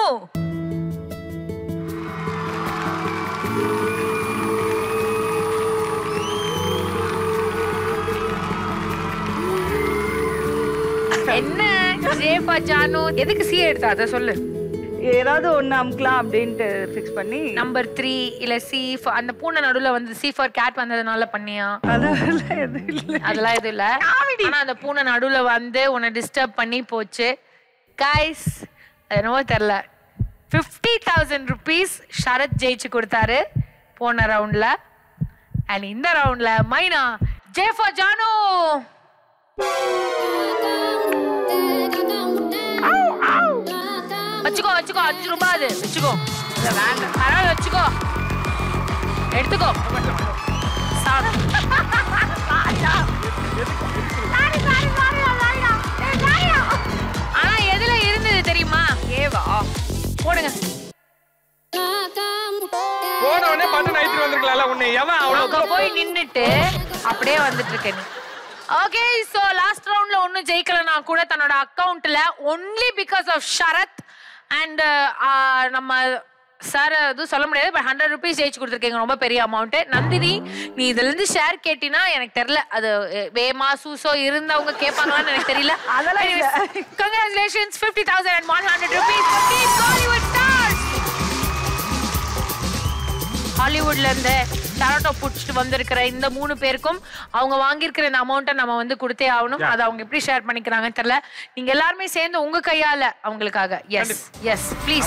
என்ன ஜே ஃபார் ஜானு எதுக்கு சி எடுத்தா அதை சொல்லு ஏதாவது ஒண்ணு அமுக்கலாம் அப்படின்ட்டு ஃபிக்ஸ் பண்ணி நம்பர் த்ரீ இல்ல சி அந்த பூனை நடுவுல வந்து சி ஃபார் கேட் வந்ததுனால பண்ணியா அதெல்லாம் எதுவும் இல்லை அதெல்லாம் எதுவும் இல்ல ஆனா அந்த பூனை நடுவுல வந்து உன்னை டிஸ்டர்ப் பண்ணி போச்சு கைஸ் என்னவோ தெரியல ஃபிஃப்டி தௌசண்ட் ருபீஸ் ஷரத் ஜெயிச்சு கொடுத்தாரு போன ரவுண்ட்ல அண்ட் இந்த ரவுண்ட்ல மைனா ஜே ஃபார் ஜானு வச்சுக்கோ வச்சுக்கோ அஞ்சு ரூபாய் அது வச்சுக்கோ இல்ல வேண்டாம் பரவாயில்ல வச்சுக்கோ எடுத்துக்கோ சாப்பிடு. ஆனா எதுல இருந்தது தெரியுமா ஏவா போடுங்க போன உடனே பட்டன் ஐத்திட்டு வந்திருக்கலாம்ல உன்னை எவன் அங்க அவ்வளவு போய் நின்னுட்டு அப்படியே வந்துட்டு இருக்கேன் ஓகே சோ லாஸ்ட் ரவுண்ட்ல ஒன்னும் ஜெயிக்கலனா கூட தன்னோட அக்கவுண்ட்ல only because of Sharath and நம்ம சார் எதுவும் சொல்ல முடியாது பட் ஹண்ட்ரட் ருபீஸ் ஜெயிச்சு கொடுத்துருக்கீங்க ரொம்ப பெரிய அமௌண்ட் நந்தினி நீ இதுல இருந்து ஷேர் கேட்டினா எனக்கு தெரியல அது அஹ், வேமா சூசோ இருந்தவங்க கேட்பாங்களான்னு எனக்கு தெரியல அதெல்லாம் இல்ல. Congratulations fifty thousand and one hundred rupees Bollywood stars ஹாலிவுட்ல இருந்து டொரண்டோ புடிச்சிட்டு வந்திருக்கிற இந்த மூணு பேருக்கும் அவங்க வாங்கியிருக்கிற இந்த அமௌண்ட்டை நம்ம வந்து கொடுத்தே ஆகணும் அதை அவங்க எப்படி ஷேர் பண்ணிக்கிறாங்கன்னு தெரியல நீங்க எல்லாருமே சேர்ந்து உங்க கையால அவங்களுக்காக எஸ் எஸ் ப்ளீஸ்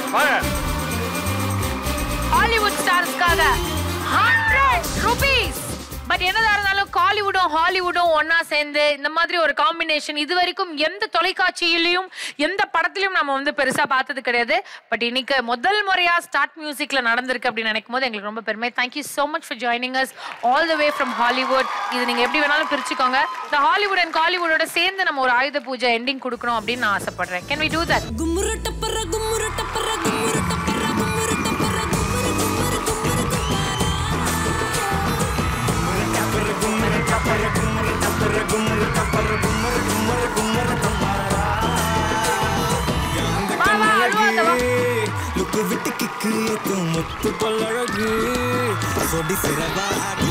ஹாலிவுட் ஸ்டார்ஸ்க்காக ஹண்ட்ரட் ருபீஸ் பட் என்னதா இருந்தாலும் காலிவுடும் ஹாலிவுடும் ஒண்ணா சேர்ந்து இந்த மாதிரி ஒரு காம்பினேஷன் இது வரைக்கும் எந்த தொலைக்காட்சியிலையும் எந்த படத்திலையும் நம்ம வந்து பெருசா பார்த்தது கிடையாது பட் இன்னைக்கு முதல் முறையா ஸ்டார்ட் மியூசிக்ல நடந்திருக்கு அப்படின்னு நினைக்கும் போது எங்களுக்கு ரொம்ப பெருமை thank you so much for joining us all the way from Hollywood இது நீங்க எப்படி வேணாலும் பிரிச்சுக்கோங்க இந்த ஹாலிவுட் அண்ட் காலிவுடோட சேர்ந்து நம்ம ஒரு ஆயுத பூஜை எண்டிங் கொடுக்கணும் அப்படின்னு நான் ஆசைப்படுறேன் can we do that look விட்டு கிக்கு ஏத்தும் முத்து பல்லழகு சொடி சிறவாடி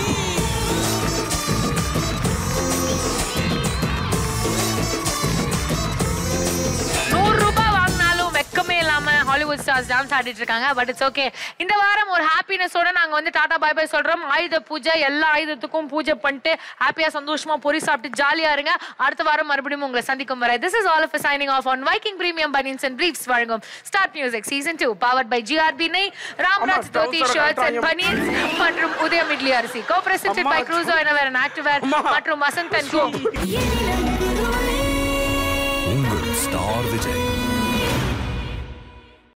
நூறு ரூபாய் வாங்கினாலும் வெக்கமே இல்லாம ஹாலிவுட் ஸ்டார்ஸ் டான்ஸ் ஆடிட்டு இருக்காங்க பட் இட்ஸ் ஓகே இந்த வாரம் ஒரு ஹாப்பினஸோட நாங்க வந்து டாடா பை பை சொல்றோம் ஆயுத பூஜை எல்லா ஆயுதத்துக்கும் பூஜை பண்ணிட்டு ஹாப்பியா சந்தோஷமா பொரி சாப்பிட்டு ஜாலியா இருங்க அடுத்த வாரம் மறுபடியும் உங்களை சந்திக்கும் வரை this is all of signing off on Viking premium banians and briefs வழங்கும் start music season two powered by GRB நெய் Ramraj dhoti shirts and banians மற்றும் உதயம் இட்லி அரிசி co presented by Cruso innerwear and activewear மற்றும் வசந்த் அண்ட் கோ உங்கள் ஸ்டார் விஜய்